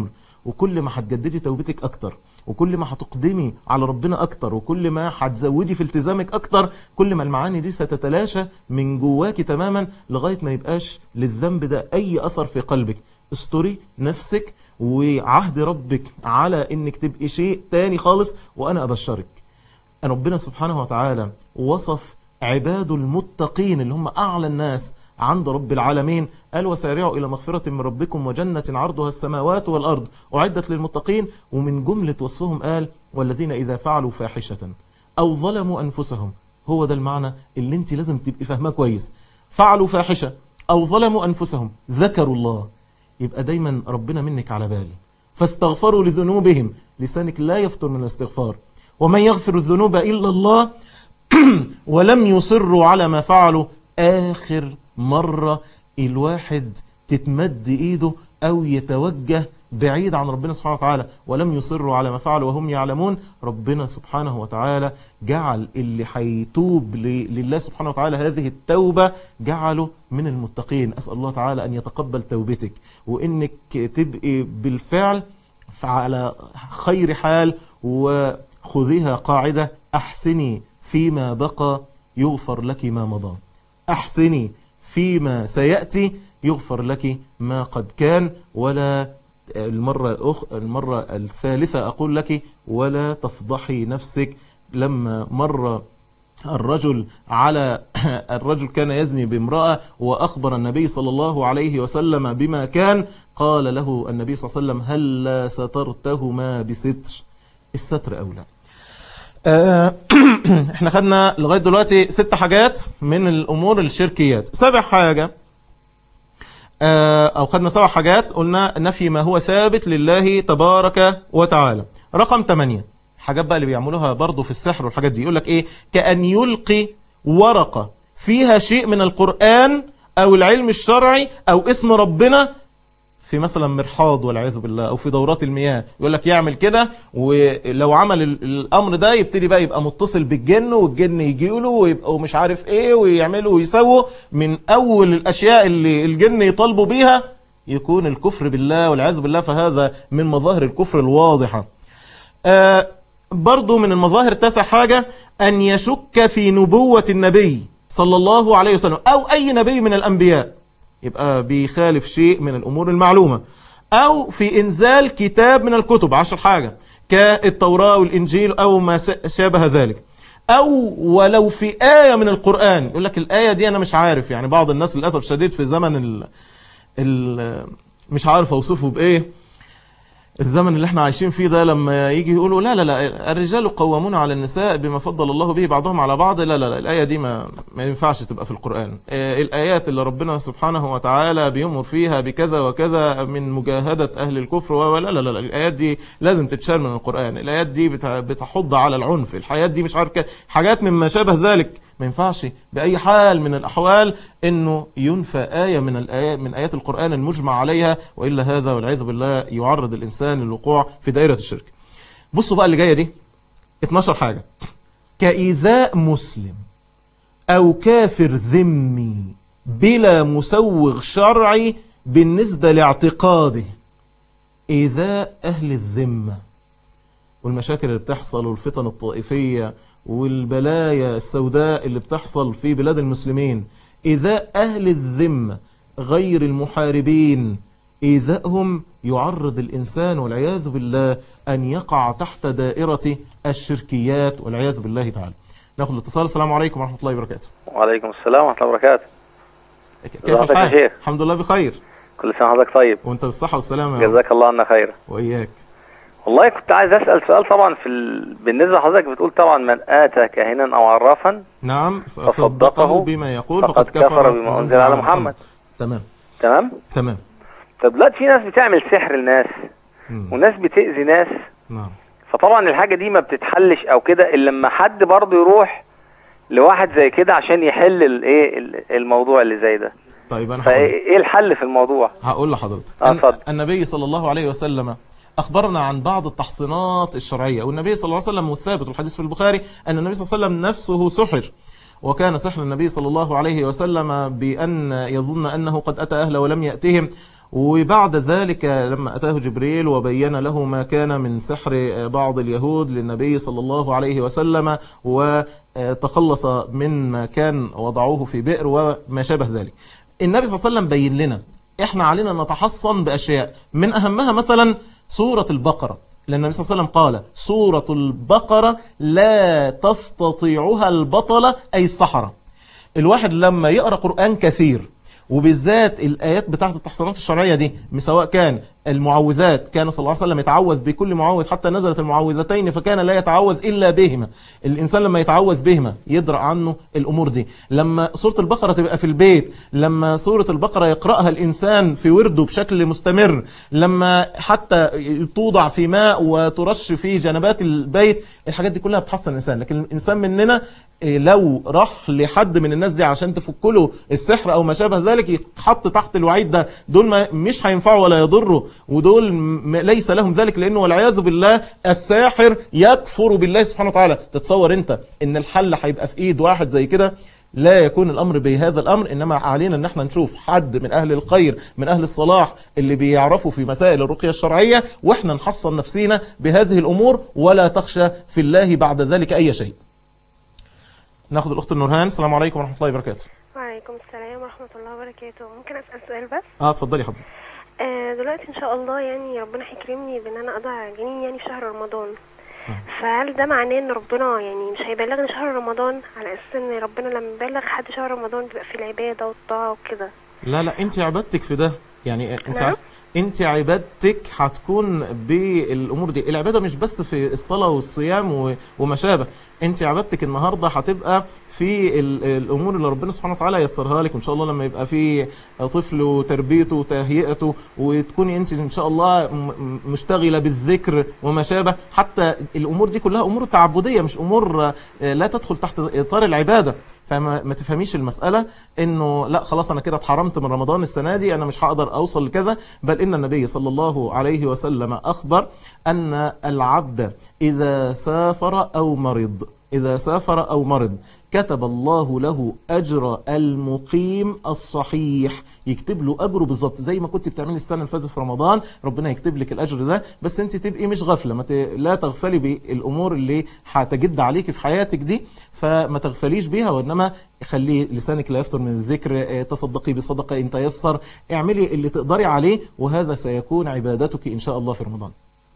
وكل ما هتجددي توبتك اكتر وكل ما هتقدمي على ربنا اكتر وكل ما هتزودي في التزامك اكتر كل ما المعاني دي ستتلاشى من جواكي تماما لغايه ما يبقاش للذنب ده اي اثر في قلبك استري نفسك وعهد ربك على انك تبقي شيء تاني خالص وانا ابشرك ربنا سبحانه وتعالى وصف عباده المتقين اللي هم أعلى الناس عند رب العالمين قال وسارعوا إلى مغفرة من ربكم وجنة عرضها السماوات والأرض أعدت للمتقين ومن جملة وصفهم قال والذين إذا فعلوا فاحشة أو ظلموا أنفسهم هو ده المعنى اللي انت لازم تبقي فاهماه كويس فعلوا فاحشة أو ظلموا أنفسهم ذكروا الله يبقى دايما ربنا منك على بالي فاستغفروا لذنوبهم لسانك لا يفتر من الاستغفار ومن يغفر الذنوب إلا الله ولم يصروا على ما فعلوا آخر مرة الواحد تتمد إيده أو يتوجه بعيد عن ربنا سبحانه وتعالى ولم يصروا على ما فعلوا وهم يعلمون ربنا سبحانه وتعالى جعل اللي هيتوب ل- لله سبحانه وتعالى هذه التوبة جعله من المتقين أسأل الله تعالى أن يتقبل توبتك وإنك تبقي بالفعل على خير حال وخذيها قاعدة أحسني فيما بقى يغفر لك ما مضى أحسني فيما سيأتي يغفر لك ما قد كان ولا المرة, الأخ... المرة الثالثة أقول لك ولا تفضحي نفسك لما مر الرجل على الرجل كان يزني بامرأة وأخبر النبي صلى الله عليه وسلم بما كان قال له النبي صلى الله عليه وسلم هل سترتهما بستر الستر أولى آه، احنا خدنا لغاية دلوقتي ست حاجات من الأمور الشركيات سبع حاجة آه، أو خدنا سبع حاجات قلنا نفي ما هو ثابت لله تبارك وتعالى رقم ثمانية حاجات بقى اللي بيعملوها برضو في السحر والحاجات دي يقول لك ايه كأن يلقي ورقة فيها شيء من القرآن أو العلم الشرعي أو اسم ربنا في مثلا مرحاض والعياذ بالله او في دورات المياه يقول لك يعمل كده ولو عمل ال- الامر ده يبتدي بقى يبقى متصل بالجن والجن يجي له ويبقوا مش عارف ايه ويعملوا ويسووا من اول الاشياء اللي الجن يطالبوا بيها يكون الكفر بالله والعياذ بالله فهذا من مظاهر الكفر الواضحه آه برضو من المظاهر تسع حاجة أن يشك في نبوة النبي صلى الله عليه وسلم أو أي نبي من الأنبياء يبقى بيخالف شيء من الأمور المعلومة أو في إنزال كتاب من الكتب عشر حاجة كالتوراة والإنجيل أو ما س- شابه ذلك أو ولو في آية من القرآن يقول لك الآية دي أنا مش عارف يعني بعض الناس للأسف شديد في زمن ال ال مش عارف أوصفه بإيه الزمن اللي احنا عايشين فيه ده لما يجي يقولوا لا لا لا الرجال قوامون على النساء بما فضل الله به بعضهم على بعض لا لا لا الآية دي ما, ما ينفعش تبقى في القرآن اه الآيات اللي ربنا سبحانه وتعالى بيمر فيها بكذا وكذا من مجاهدة أهل الكفر و- لا لا لا الآيات دي لازم تتشال من القرآن الآيات دي بتع- بتحض على العنف الحياة دي مش عارف كده حاجات مما شابه ذلك ما ينفعش بأي حال من الأحوال إنه ينفى آية من الآيات من آيات القرآن المجمع عليها وإلا هذا والعياذ بالله يعرض الإنسان للوقوع في دائرة الشرك بصوا بقى اللي جاية دي 12 حاجة كإيذاء مسلم أو كافر ذمي بلا مسوغ شرعي بالنسبة لاعتقاده إيذاء أهل الذمة والمشاكل اللي بتحصل والفتن الطائفية والبلايا السوداء اللي بتحصل في بلاد المسلمين إيذاء أهل الذمة غير المحاربين إيذائهم يعرض الإنسان والعياذ بالله أن يقع تحت دائرة الشركيات والعياذ بالله تعالى ناخد الاتصال السلام عليكم ورحمة الله وبركاته وعليكم السلام ورحمة الله وبركاته كيف حضرتك يا الحال؟ شيخ؟ الحمد لله بخير كل سنة وحضرتك طيب وانت بالصحة والسلامة يا رب. جزاك الله عنا خيرا وإياك والله كنت عايز أسأل سؤال طبعا في ال... بالنسبة لحضرتك بتقول طبعا من آتى كاهنا أو عرافا نعم فصدقه فصدقه بما يقول فقد فقد كفر بما أنزل على محمد تمام تمام تمام طب دلوقتي في ناس بتعمل سحر لناس مم. وناس بتأذي ناس نعم فطبعا الحاجة دي ما بتتحلش أو كده إلا لما حد برضه يروح لواحد زي كده عشان يحل الايه ال- الموضوع اللي زي ده طيب أنا هقول فايه الحل في الموضوع هقول لحضرتك آه، أن- اتفضل. النبي صلى الله عليه وسلم أخبرنا عن بعض التحصينات الشرعية والنبي صلى الله عليه وسلم والثابت الحديث في البخاري أن النبي صلى الله عليه وسلم نفسه سحر وكان سحر النبي صلى الله عليه وسلم بأن يظن أنه قد أتى أهله ولم يأتهم وبعد ذلك لما أتاه جبريل وبين له ما كان من سحر بعض اليهود للنبي صلى الله عليه وسلم وتخلص من ما كان وضعوه في بئر وما شابه ذلك النبي صلى الله عليه وسلم بين لنا احنا علينا نتحصن بأشياء من أهمها مثلا سورة البقرة لأن النبي صلى الله عليه وسلم قال سورة البقرة لا تستطيعها البطلة أي السحرة الواحد لما يقرأ قرآن كثير وبالذات الآيات بتاعت التحصينات الشرعية دي سواء كان المعوذات كان صلى الله عليه وسلم يتعوذ بكل معوذ حتى نزلت المعوذتين فكان لا يتعوذ إلا بهما الإنسان لما يتعوذ بهما يدرأ عنه الأمور دي لما سورة البقرة تبقى في البيت لما سورة البقرة يقرأها الإنسان في ورده بشكل مستمر لما حتى توضع في ماء وترش في جنبات البيت الحاجات دي كلها بتحصن الإنسان لكن الإنسان مننا إيه، لو راح لحد من الناس دي عشان تفك له السحر او ما شابه ذلك يتحط تحت الوعيد ده دول ما مش هينفعوا ولا يضروا ودول م- ليس لهم ذلك لانه والعياذ بالله الساحر يكفر بالله سبحانه وتعالى تتصور انت ان الحل هيبقى في ايد واحد زي كده لا يكون الامر بهذا الامر انما علينا ان احنا نشوف حد من اهل الخير من اهل الصلاح اللي بيعرفوا في مسائل الرقيه الشرعيه واحنا نحصن نفسينا بهذه الامور ولا تخشى في الله بعد ذلك اي شيء ناخد الاخت النورهان السلام عليكم ورحمه الله وبركاته وعليكم السلام ورحمة الله وبركاته ممكن أسأل سؤال بس اه اتفضلي حضرتك آه دلوقتي إن شاء الله يعني ربنا هيكرمني بإن أنا أضع جنين يعني في شهر رمضان فهل ده معناه إن ربنا يعني مش هيبلغني شهر رمضان على أساس إن ربنا لما يبلغ حد شهر رمضان بيبقى في العبادة والطاعة وكده لا لا انت عبادتك في ده يعني انت نعم. ع- انت عبادتك هتكون بالامور دي العباده مش بس في الصلاه والصيام و- وما شابه انت عبادتك النهارده هتبقى في ال- الامور اللي ربنا سبحانه وتعالى يسرها لك ان شاء الله لما يبقى في طفل وتربيته وتهيئته وتكوني انت ان شاء الله م- م- مشتغله بالذكر وما شابه حتى الامور دي كلها امور تعبديه مش امور آه، لا تدخل تحت اطار العباده فما ما تفهميش المسألة انه لا خلاص انا كده اتحرمت من رمضان السنة دي انا مش هقدر اوصل لكذا بل ان النبي صلى الله عليه وسلم اخبر ان العبد اذا سافر او مرض إذا سافر أو مرض كتب الله له أجر المقيم الصحيح يكتب له أجره بالظبط زي ما كنت بتعملي السنة اللي فاتت في رمضان ربنا يكتب لك الأجر ده بس أنت تبقي مش غافلة ما ت... لا تغفلي بالأمور اللي هتجد عليك في حياتك دي فما تغفليش بيها وإنما خلي لسانك لا يفتر من الذكر آه، تصدقي بصدقة إن تيسر اعملي اللي تقدري عليه وهذا سيكون عبادتك إن شاء الله في رمضان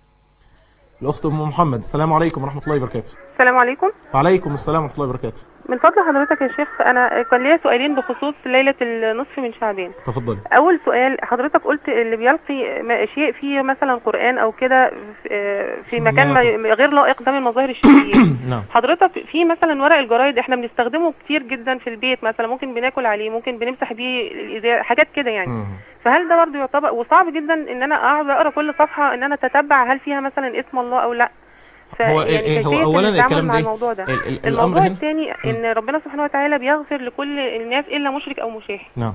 الأخت أم محمد السلام عليكم ورحمة الله وبركاته السلام عليكم وعليكم السلام ورحمة الله وبركاته من فضل حضرتك يا شيخ انا كان ليا سؤالين بخصوص ليله النصف من شعبان تفضلي اول سؤال حضرتك قلت اللي بيلقي ما- شيء فيه مثلا قران او كده في- في مكان ما- غير لائق ده من مظاهر الشركيه نعم حضرتك في مثلا ورق الجرايد احنا بنستخدمه كتير جدا في البيت مثلا ممكن بناكل عليه ممكن بنمسح بيه الازاز حاجات كده يعني فهل ده برضه يعتبر وصعب جدا ان انا اقعد اقرا كل صفحه ان انا اتتبع هل فيها مثلا اسم الله او لا ف- هو يعني إيه- هو كيفية أولاً التعامل الكلام مع ده- الموضوع ده ال- ال- الأمر الموضوع هنا- الثاني ان ربنا سبحانه وتعالى بيغفر لكل الناس الا مشرك او مشاحن نعم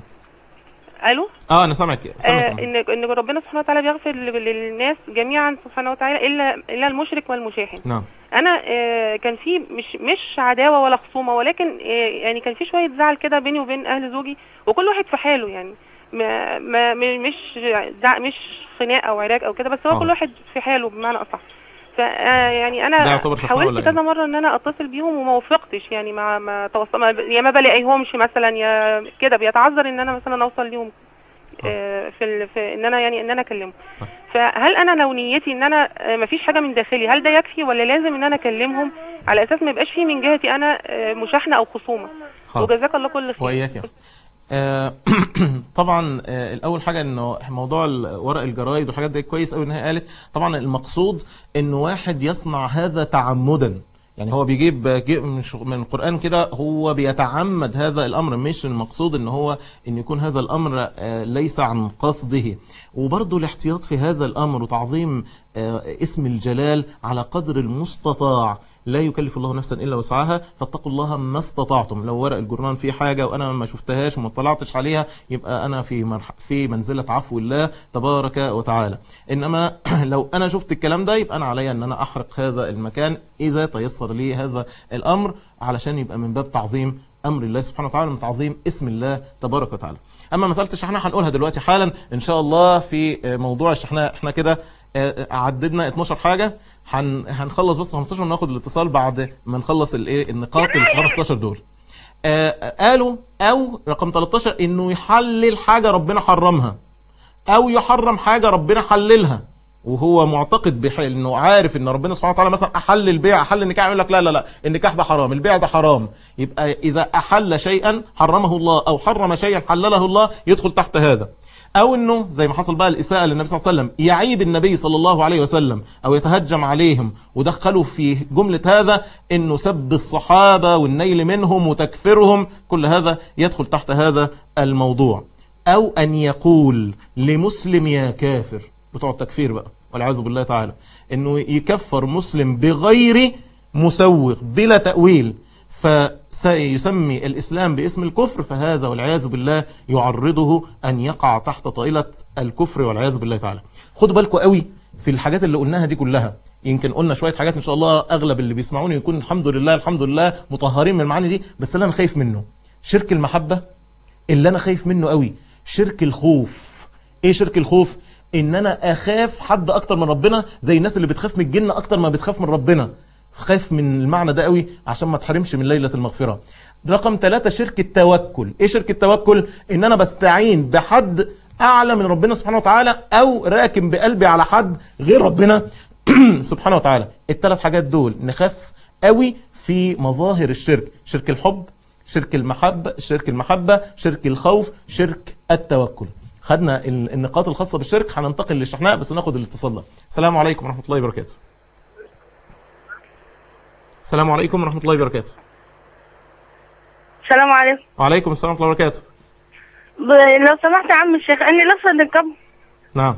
الو اه انا سامعك سامعك آه ان ان ربنا سبحانه وتعالى بيغفر لل- للناس جميعا سبحانه وتعالى الا الا المشرك والمشاحن نعم انا آه كان في مش مش عداوه ولا خصومه ولكن آه يعني كان في شويه زعل كده بيني وبين اهل زوجي وكل واحد في حاله يعني ما ما م- مش زع- مش خناق او عراك او كده بس هو آه. كل واحد في حاله بمعنى اصح ف آه يعني ده انا يعتبر شحناء ولا حاولت إيه؟ كذا مره ان انا اتصل بيهم وما وفقتش يعني ما ما توصل ما يا ما بلاقيهمش مثلا يا كده بيتعذر ان انا مثلا اوصل ليهم آه، في, ال... في ان انا يعني ان انا اكلمه فهل انا لو نيتي ان انا آه، مفيش حاجه من داخلي هل ده يكفي ولا لازم ان انا اكلمهم على اساس ما يبقاش فيه من جهتي انا آه، مشاحنه او خصومه حاضر. وجزاك الله كل خير وإياك يا أخي. آه، طبعا آه، الاول حاجه انه موضوع ال- ورق الجرايد والحاجات دي كويس قوي ان هي قالت طبعا المقصود انه واحد يصنع هذا تعمدا يعني هو بيجيب جي- من شغ- من القران كده هو بيتعمد هذا الامر مش المقصود ان هو ان يكون هذا الامر آه، ليس عن قصده وبرضه الاحتياط في هذا الامر وتعظيم آه، اسم الجلال على قدر المستطاع لا يكلف الله نفسا الا وسعها فاتقوا الله ما استطعتم لو ورق الجرنان فيه حاجه وانا ما شفتهاش وما اطلعتش عليها يبقى انا في مرح في منزله عفو الله تبارك وتعالى انما لو انا شفت الكلام ده يبقى انا عليا ان انا احرق هذا المكان اذا تيسر لي هذا الامر علشان يبقى من باب تعظيم امر الله سبحانه وتعالى من تعظيم اسم الله تبارك وتعالى اما مساله الشحناء هنقولها دلوقتي حالا ان شاء الله في آه، موضوع الشحناء احنا كده آه، عددنا 12 حاجه هن هنخلص بس 15 وناخد الاتصال بعد ما نخلص الايه النقاط ال 15 دول آه، قالوا او رقم 13 انه يحلل حاجه ربنا حرمها او يحرم حاجه ربنا حللها وهو معتقد بحال انه عارف ان ربنا سبحانه وتعالى مثلا احل البيع احل النكاح يقول لك لا لا لا النكاح ده حرام البيع ده حرام يبقى اذا احل شيئا حرمه الله او حرم شيئا حلله الله يدخل تحت هذا او انه زي ما حصل بقى الاساءه للنبي صلى الله عليه وسلم يعيب النبي صلى الله عليه وسلم او يتهجم عليهم ودخلوا في جمله هذا انه سب الصحابه والنيل منهم وتكفيرهم كل هذا يدخل تحت هذا الموضوع او ان يقول لمسلم يا كافر بتوع التكفير بقى والعياذ بالله تعالى انه يكفر مسلم بغير مسوغ بلا تاويل فسيسمي الاسلام باسم الكفر فهذا والعياذ بالله يعرضه ان يقع تحت طائله الكفر والعياذ بالله تعالى خدوا بالكم قوي في الحاجات اللي قلناها دي كلها يمكن قلنا شويه حاجات ان شاء الله اغلب اللي بيسمعوني يكون الحمد لله الحمد لله مطهرين من المعاني دي بس اللي انا خايف منه شرك المحبه اللي انا خايف منه قوي شرك الخوف ايه شرك الخوف ان انا اخاف حد اكتر من ربنا زي الناس اللي بتخاف من الجن اكتر ما بتخاف من ربنا خايف من المعنى ده قوي عشان ما تحرمش من ليلة المغفرة رقم ثلاثة شرك التوكل ايه شرك التوكل ان انا بستعين بحد اعلى من ربنا سبحانه وتعالى او راكن بقلبي على حد غير ربنا سبحانه وتعالى الثلاث حاجات دول نخاف قوي في مظاهر الشرك شرك الحب شرك المحبة شرك المحبة شرك الخوف شرك التوكل خدنا ال- النقاط الخاصة بالشرك هننتقل للشحناء بس ناخد الاتصال ده السلام عليكم ورحمة الله وبركاته السلام عليكم ورحمة الله وبركاته السلام عليكم وعليكم السلام ورحمة الله وبركاته ب... لو سمحت يا عم الشيخ اني لابسه النقاب نعم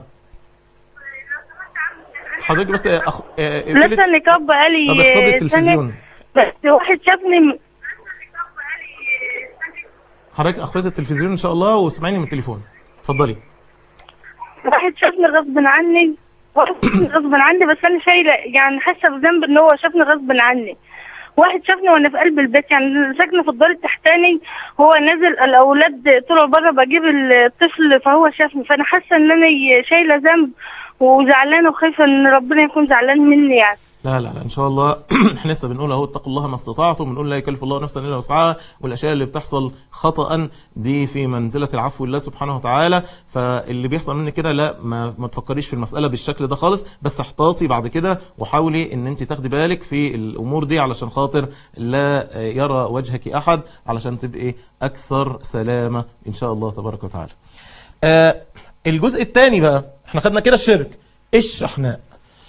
حضرتك بس أخ... آه، اقفلي- لابسه النقاب بقالي طب اخفضي سنة. التلفزيون بس واحد شافني م- حضرتك اخفضي التلفزيون ان شاء الله واسمعيني من التليفون اتفضلي واحد شافني غصب عني واحد شافني غصب عني بس انا شايله يعني حاسه بذنب ان هو شافني غصب عني واحد شافني وانا في قلب البيت يعني ساكنه في الدور التحتاني هو نازل الاولاد طلعوا بره بجيب الطفل فهو شافني فانا حاسه ان انا شايله ذنب وزعلانه وخايفه ان ربنا يكون زعلان مني يعني لا لا لا ان شاء الله احنا لسه بنقول اهو اتقوا الله ما استطعتم بنقول لا يكلف الله نفسا الا وسعها والاشياء اللي بتحصل خطا دي في منزله العفو لله سبحانه وتعالى فاللي بيحصل منك كده لا ما, ما تفكريش في المساله بالشكل ده خالص بس احتاطي بعد كده وحاولي ان انت تاخدي بالك في الامور دي علشان خاطر لا يرى وجهك احد علشان تبقي اكثر سلامه ان شاء الله تبارك وتعالى آه الجزء الثاني بقى احنا خدنا كده الشرك الشحناء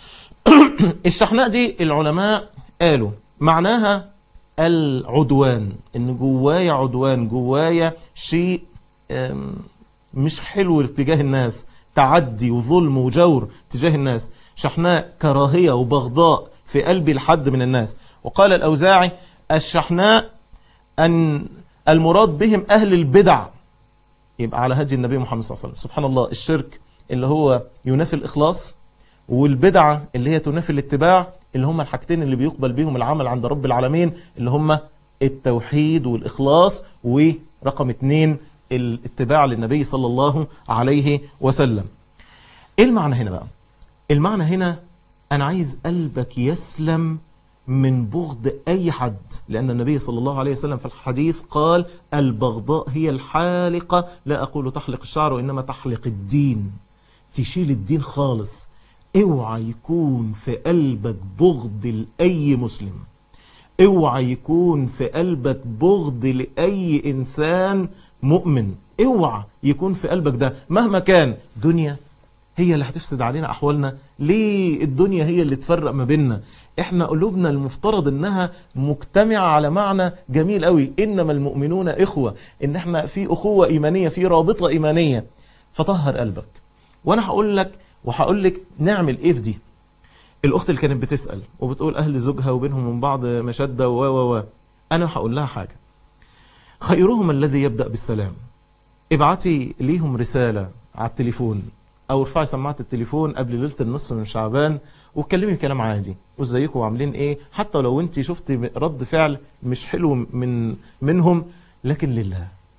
الشحناء دي العلماء قالوا معناها العدوان ان جوايا عدوان جوايا شيء آم، مش حلو تجاه الناس تعدي وظلم وجور تجاه الناس شحناء كراهية وبغضاء في قلبي لحد من الناس وقال الأوزاعي الشحناء أن المراد بهم أهل البدع يبقى على هدي النبي محمد صلى الله عليه وسلم سبحان الله الشرك اللي هو ينافي الإخلاص والبدعة اللي هي تنافي الاتباع اللي هم الحاجتين اللي بيقبل بيهم العمل عند رب العالمين اللي هم التوحيد والإخلاص ورقم اتنين الاتباع للنبي صلى الله عليه وسلم ايه المعنى هنا بقى المعنى هنا انا عايز قلبك يسلم من بغض اي حد لان النبي صلى الله عليه وسلم في الحديث قال البغضاء هي الحالقة لا اقول تحلق الشعر وانما تحلق الدين تشيل الدين خالص اوعى يكون في قلبك بغض لأي مسلم اوعى يكون في قلبك بغض لأي إنسان مؤمن اوعى يكون في قلبك ده مهما كان دنيا هي اللي هتفسد علينا أحوالنا ليه الدنيا هي اللي تفرق ما بيننا احنا قلوبنا المفترض انها مجتمعة على معنى جميل قوي انما المؤمنون اخوة ان احنا في اخوة ايمانية في رابطة ايمانية فطهر قلبك وانا هقول لك وهقول لك نعمل ايه في دي الاخت اللي كانت بتسال وبتقول اهل زوجها وبينهم من بعض مشده و و و انا هقول لها حاجه خيرهم الذي يبدا بالسلام ابعتي ليهم رساله على التليفون او ارفعي سماعه التليفون قبل ليله النصف من شعبان واتكلمي كلام عادي وازيكم وعاملين ايه حتى لو انت شفتي رد فعل مش حلو من منهم لكن لله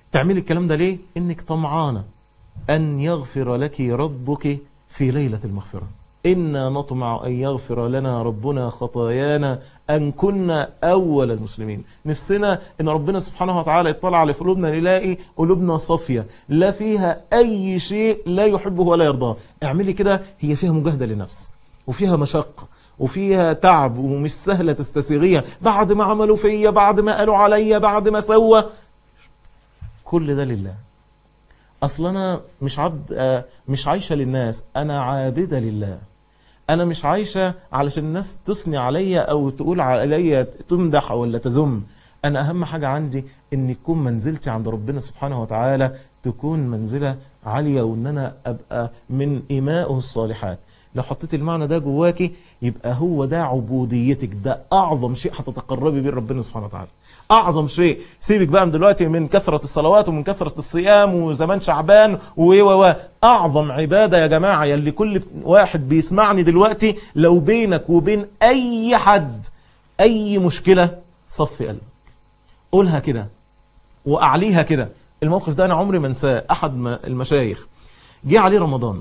تعملي الكلام ده ليه انك طمعانه ان يغفر لك ربك في ليله المغفره إنا نطمع أن يغفر لنا ربنا خطايانا أن كنا أول المسلمين نفسنا أن ربنا سبحانه وتعالى يطلع على قلوبنا نلاقي قلوبنا صافية لا فيها أي شيء لا يحبه ولا يرضاه اعملي كده هي فيها مجاهدة لنفس وفيها مشقة وفيها تعب ومش سهلة تستسيغيها بعد ما عملوا فيا بعد ما قالوا عليا بعد ما سوى كل ده لله اصل انا مش عبد آه، مش عايشه للناس انا عابده لله انا مش عايشه علشان الناس تثني عليا او تقول عليا تمدح ولا تذم انا اهم حاجه عندي ان يكون منزلتي عند ربنا سبحانه وتعالى تكون منزله عاليه وان انا ابقى من امائه الصالحات لو حطيت المعنى ده جواكي يبقى هو ده عبوديتك ده اعظم شيء هتتقربي بيه ربنا سبحانه وتعالى اعظم شيء سيبك بقى من دلوقتي من كثره الصلوات ومن كثره الصيام وزمان شعبان و و و اعظم عباده يا جماعه يلي كل واحد بيسمعني دلوقتي لو بينك وبين اي حد اي مشكله صفي قلبك قولها كده واعليها كده الموقف ده انا عمري ما انساه احد ما- المشايخ جه عليه رمضان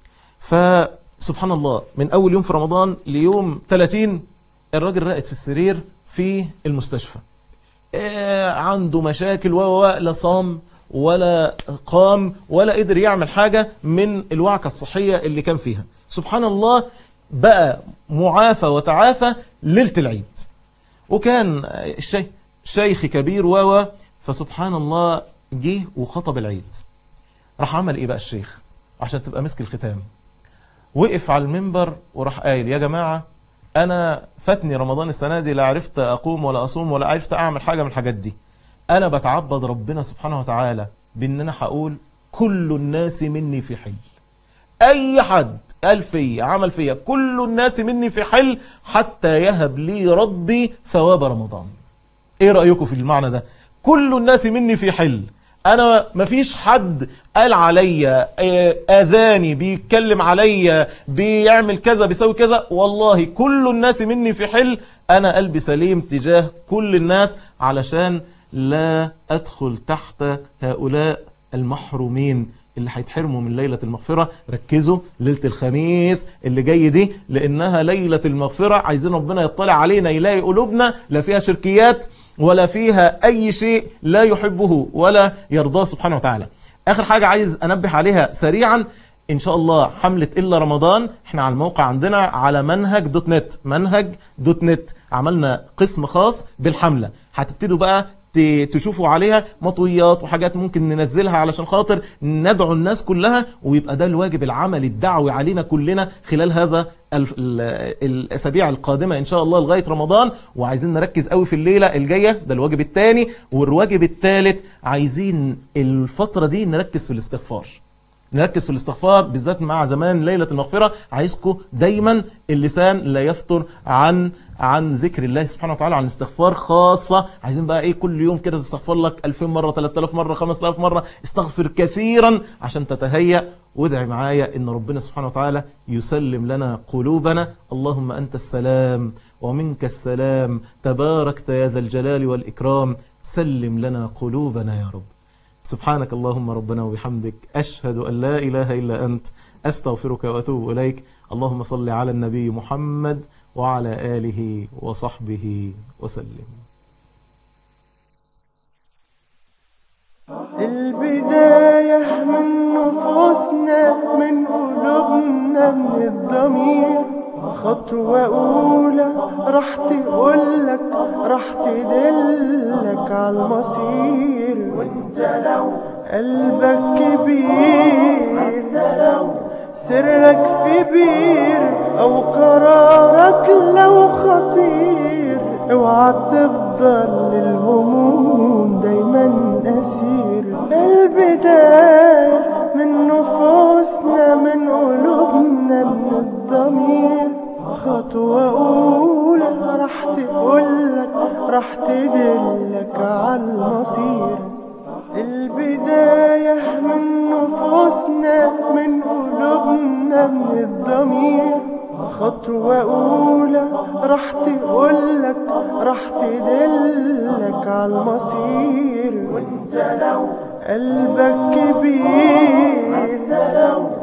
فسبحان الله من اول يوم في رمضان ليوم 30 الراجل راقد في السرير في المستشفى آه، عنده مشاكل و و- و- لا صام ولا قام ولا قدر يعمل حاجة من الوعكة الصحية اللي كان فيها سبحان الله بقى معافى وتعافى ليلة العيد وكان الشيخ شيخ كبير و و- فسبحان الله جه وخطب العيد راح عمل ايه بقى الشيخ عشان تبقى مسك الختام وقف على المنبر وراح قايل يا جماعة أنا فاتني رمضان السنة دي لا عرفت أقوم ولا أصوم ولا عرفت أعمل حاجة من الحاجات دي أنا بتعبد ربنا سبحانه وتعالى بأن أنا هقول كل الناس مني في حل أي حد قال فيا عمل فيا كل الناس مني في حل حتى يهب لي ربي ثواب رمضان ايه رأيكم في المعنى ده كل الناس مني في حل انا مفيش حد قال عليا آه، اذاني بيتكلم عليا بيعمل كذا بيسوي كذا والله كل الناس مني في حل انا قلبي سليم تجاه كل الناس علشان لا ادخل تحت هؤلاء المحرومين اللي هيتحرموا من ليلة المغفرة ركزوا ليلة الخميس اللي جاي دي لأنها ليلة المغفرة عايزين ربنا يطلع علينا يلاقي قلوبنا لا فيها شركيات ولا فيها أي شيء لا يحبه ولا يرضاه سبحانه وتعالى آخر حاجة عايز أنبه عليها سريعا ان شاء الله حملة الا رمضان احنا على الموقع عندنا على منهج دوت نت منهج دوت نت عملنا قسم خاص بالحملة هتبتدوا بقى ت- تشوفوا عليها مطويات وحاجات ممكن ننزلها علشان خاطر ندعو الناس كلها ويبقى ده الواجب العملي الدعوي علينا كلنا خلال هذا ال- ال- الاسابيع القادمه ان شاء الله لغايه رمضان وعايزين نركز قوي في الليله الجايه ده الواجب الثاني والواجب الثالث عايزين الفتره دي نركز في الاستغفار نركز في الاستغفار بالذات مع زمان ليلة المغفرة عايزكم دايما اللسان لا يفتر عن عن ذكر الله سبحانه وتعالى عن استغفار خاصة عايزين بقى ايه كل يوم كده تستغفر لك 2000 مرة 3000 مرة 5000 مرة استغفر كثيرا عشان تتهيأ وادعي معايا ان ربنا سبحانه وتعالى يسلم لنا قلوبنا اللهم انت السلام ومنك السلام تباركت يا ذا الجلال والإكرام سلم لنا قلوبنا يا رب سبحانك اللهم ربنا وبحمدك أشهد أن لا إله إلا أنت أستغفرك وأتوب إليك اللهم صل على النبي محمد وعلى آله وصحبه وسلم البداية من نفوسنا من قلوبنا من الضمير خطوة أولى راح تقولك راح تدلك على المصير وانت لو قلبك كبير انت لو سرك في بير أو قرارك لو خطير اوعى تفضل للهموم دايما أسير البداية من نفوسنا من قلوبنا من الضمير خطوة أولى راح تقولك راح تدلك على المصير البداية من نفوسنا من قلوبنا من الضمير خطوة أولى راح تقولك راح تدلك على المصير وانت لو قلبك كبير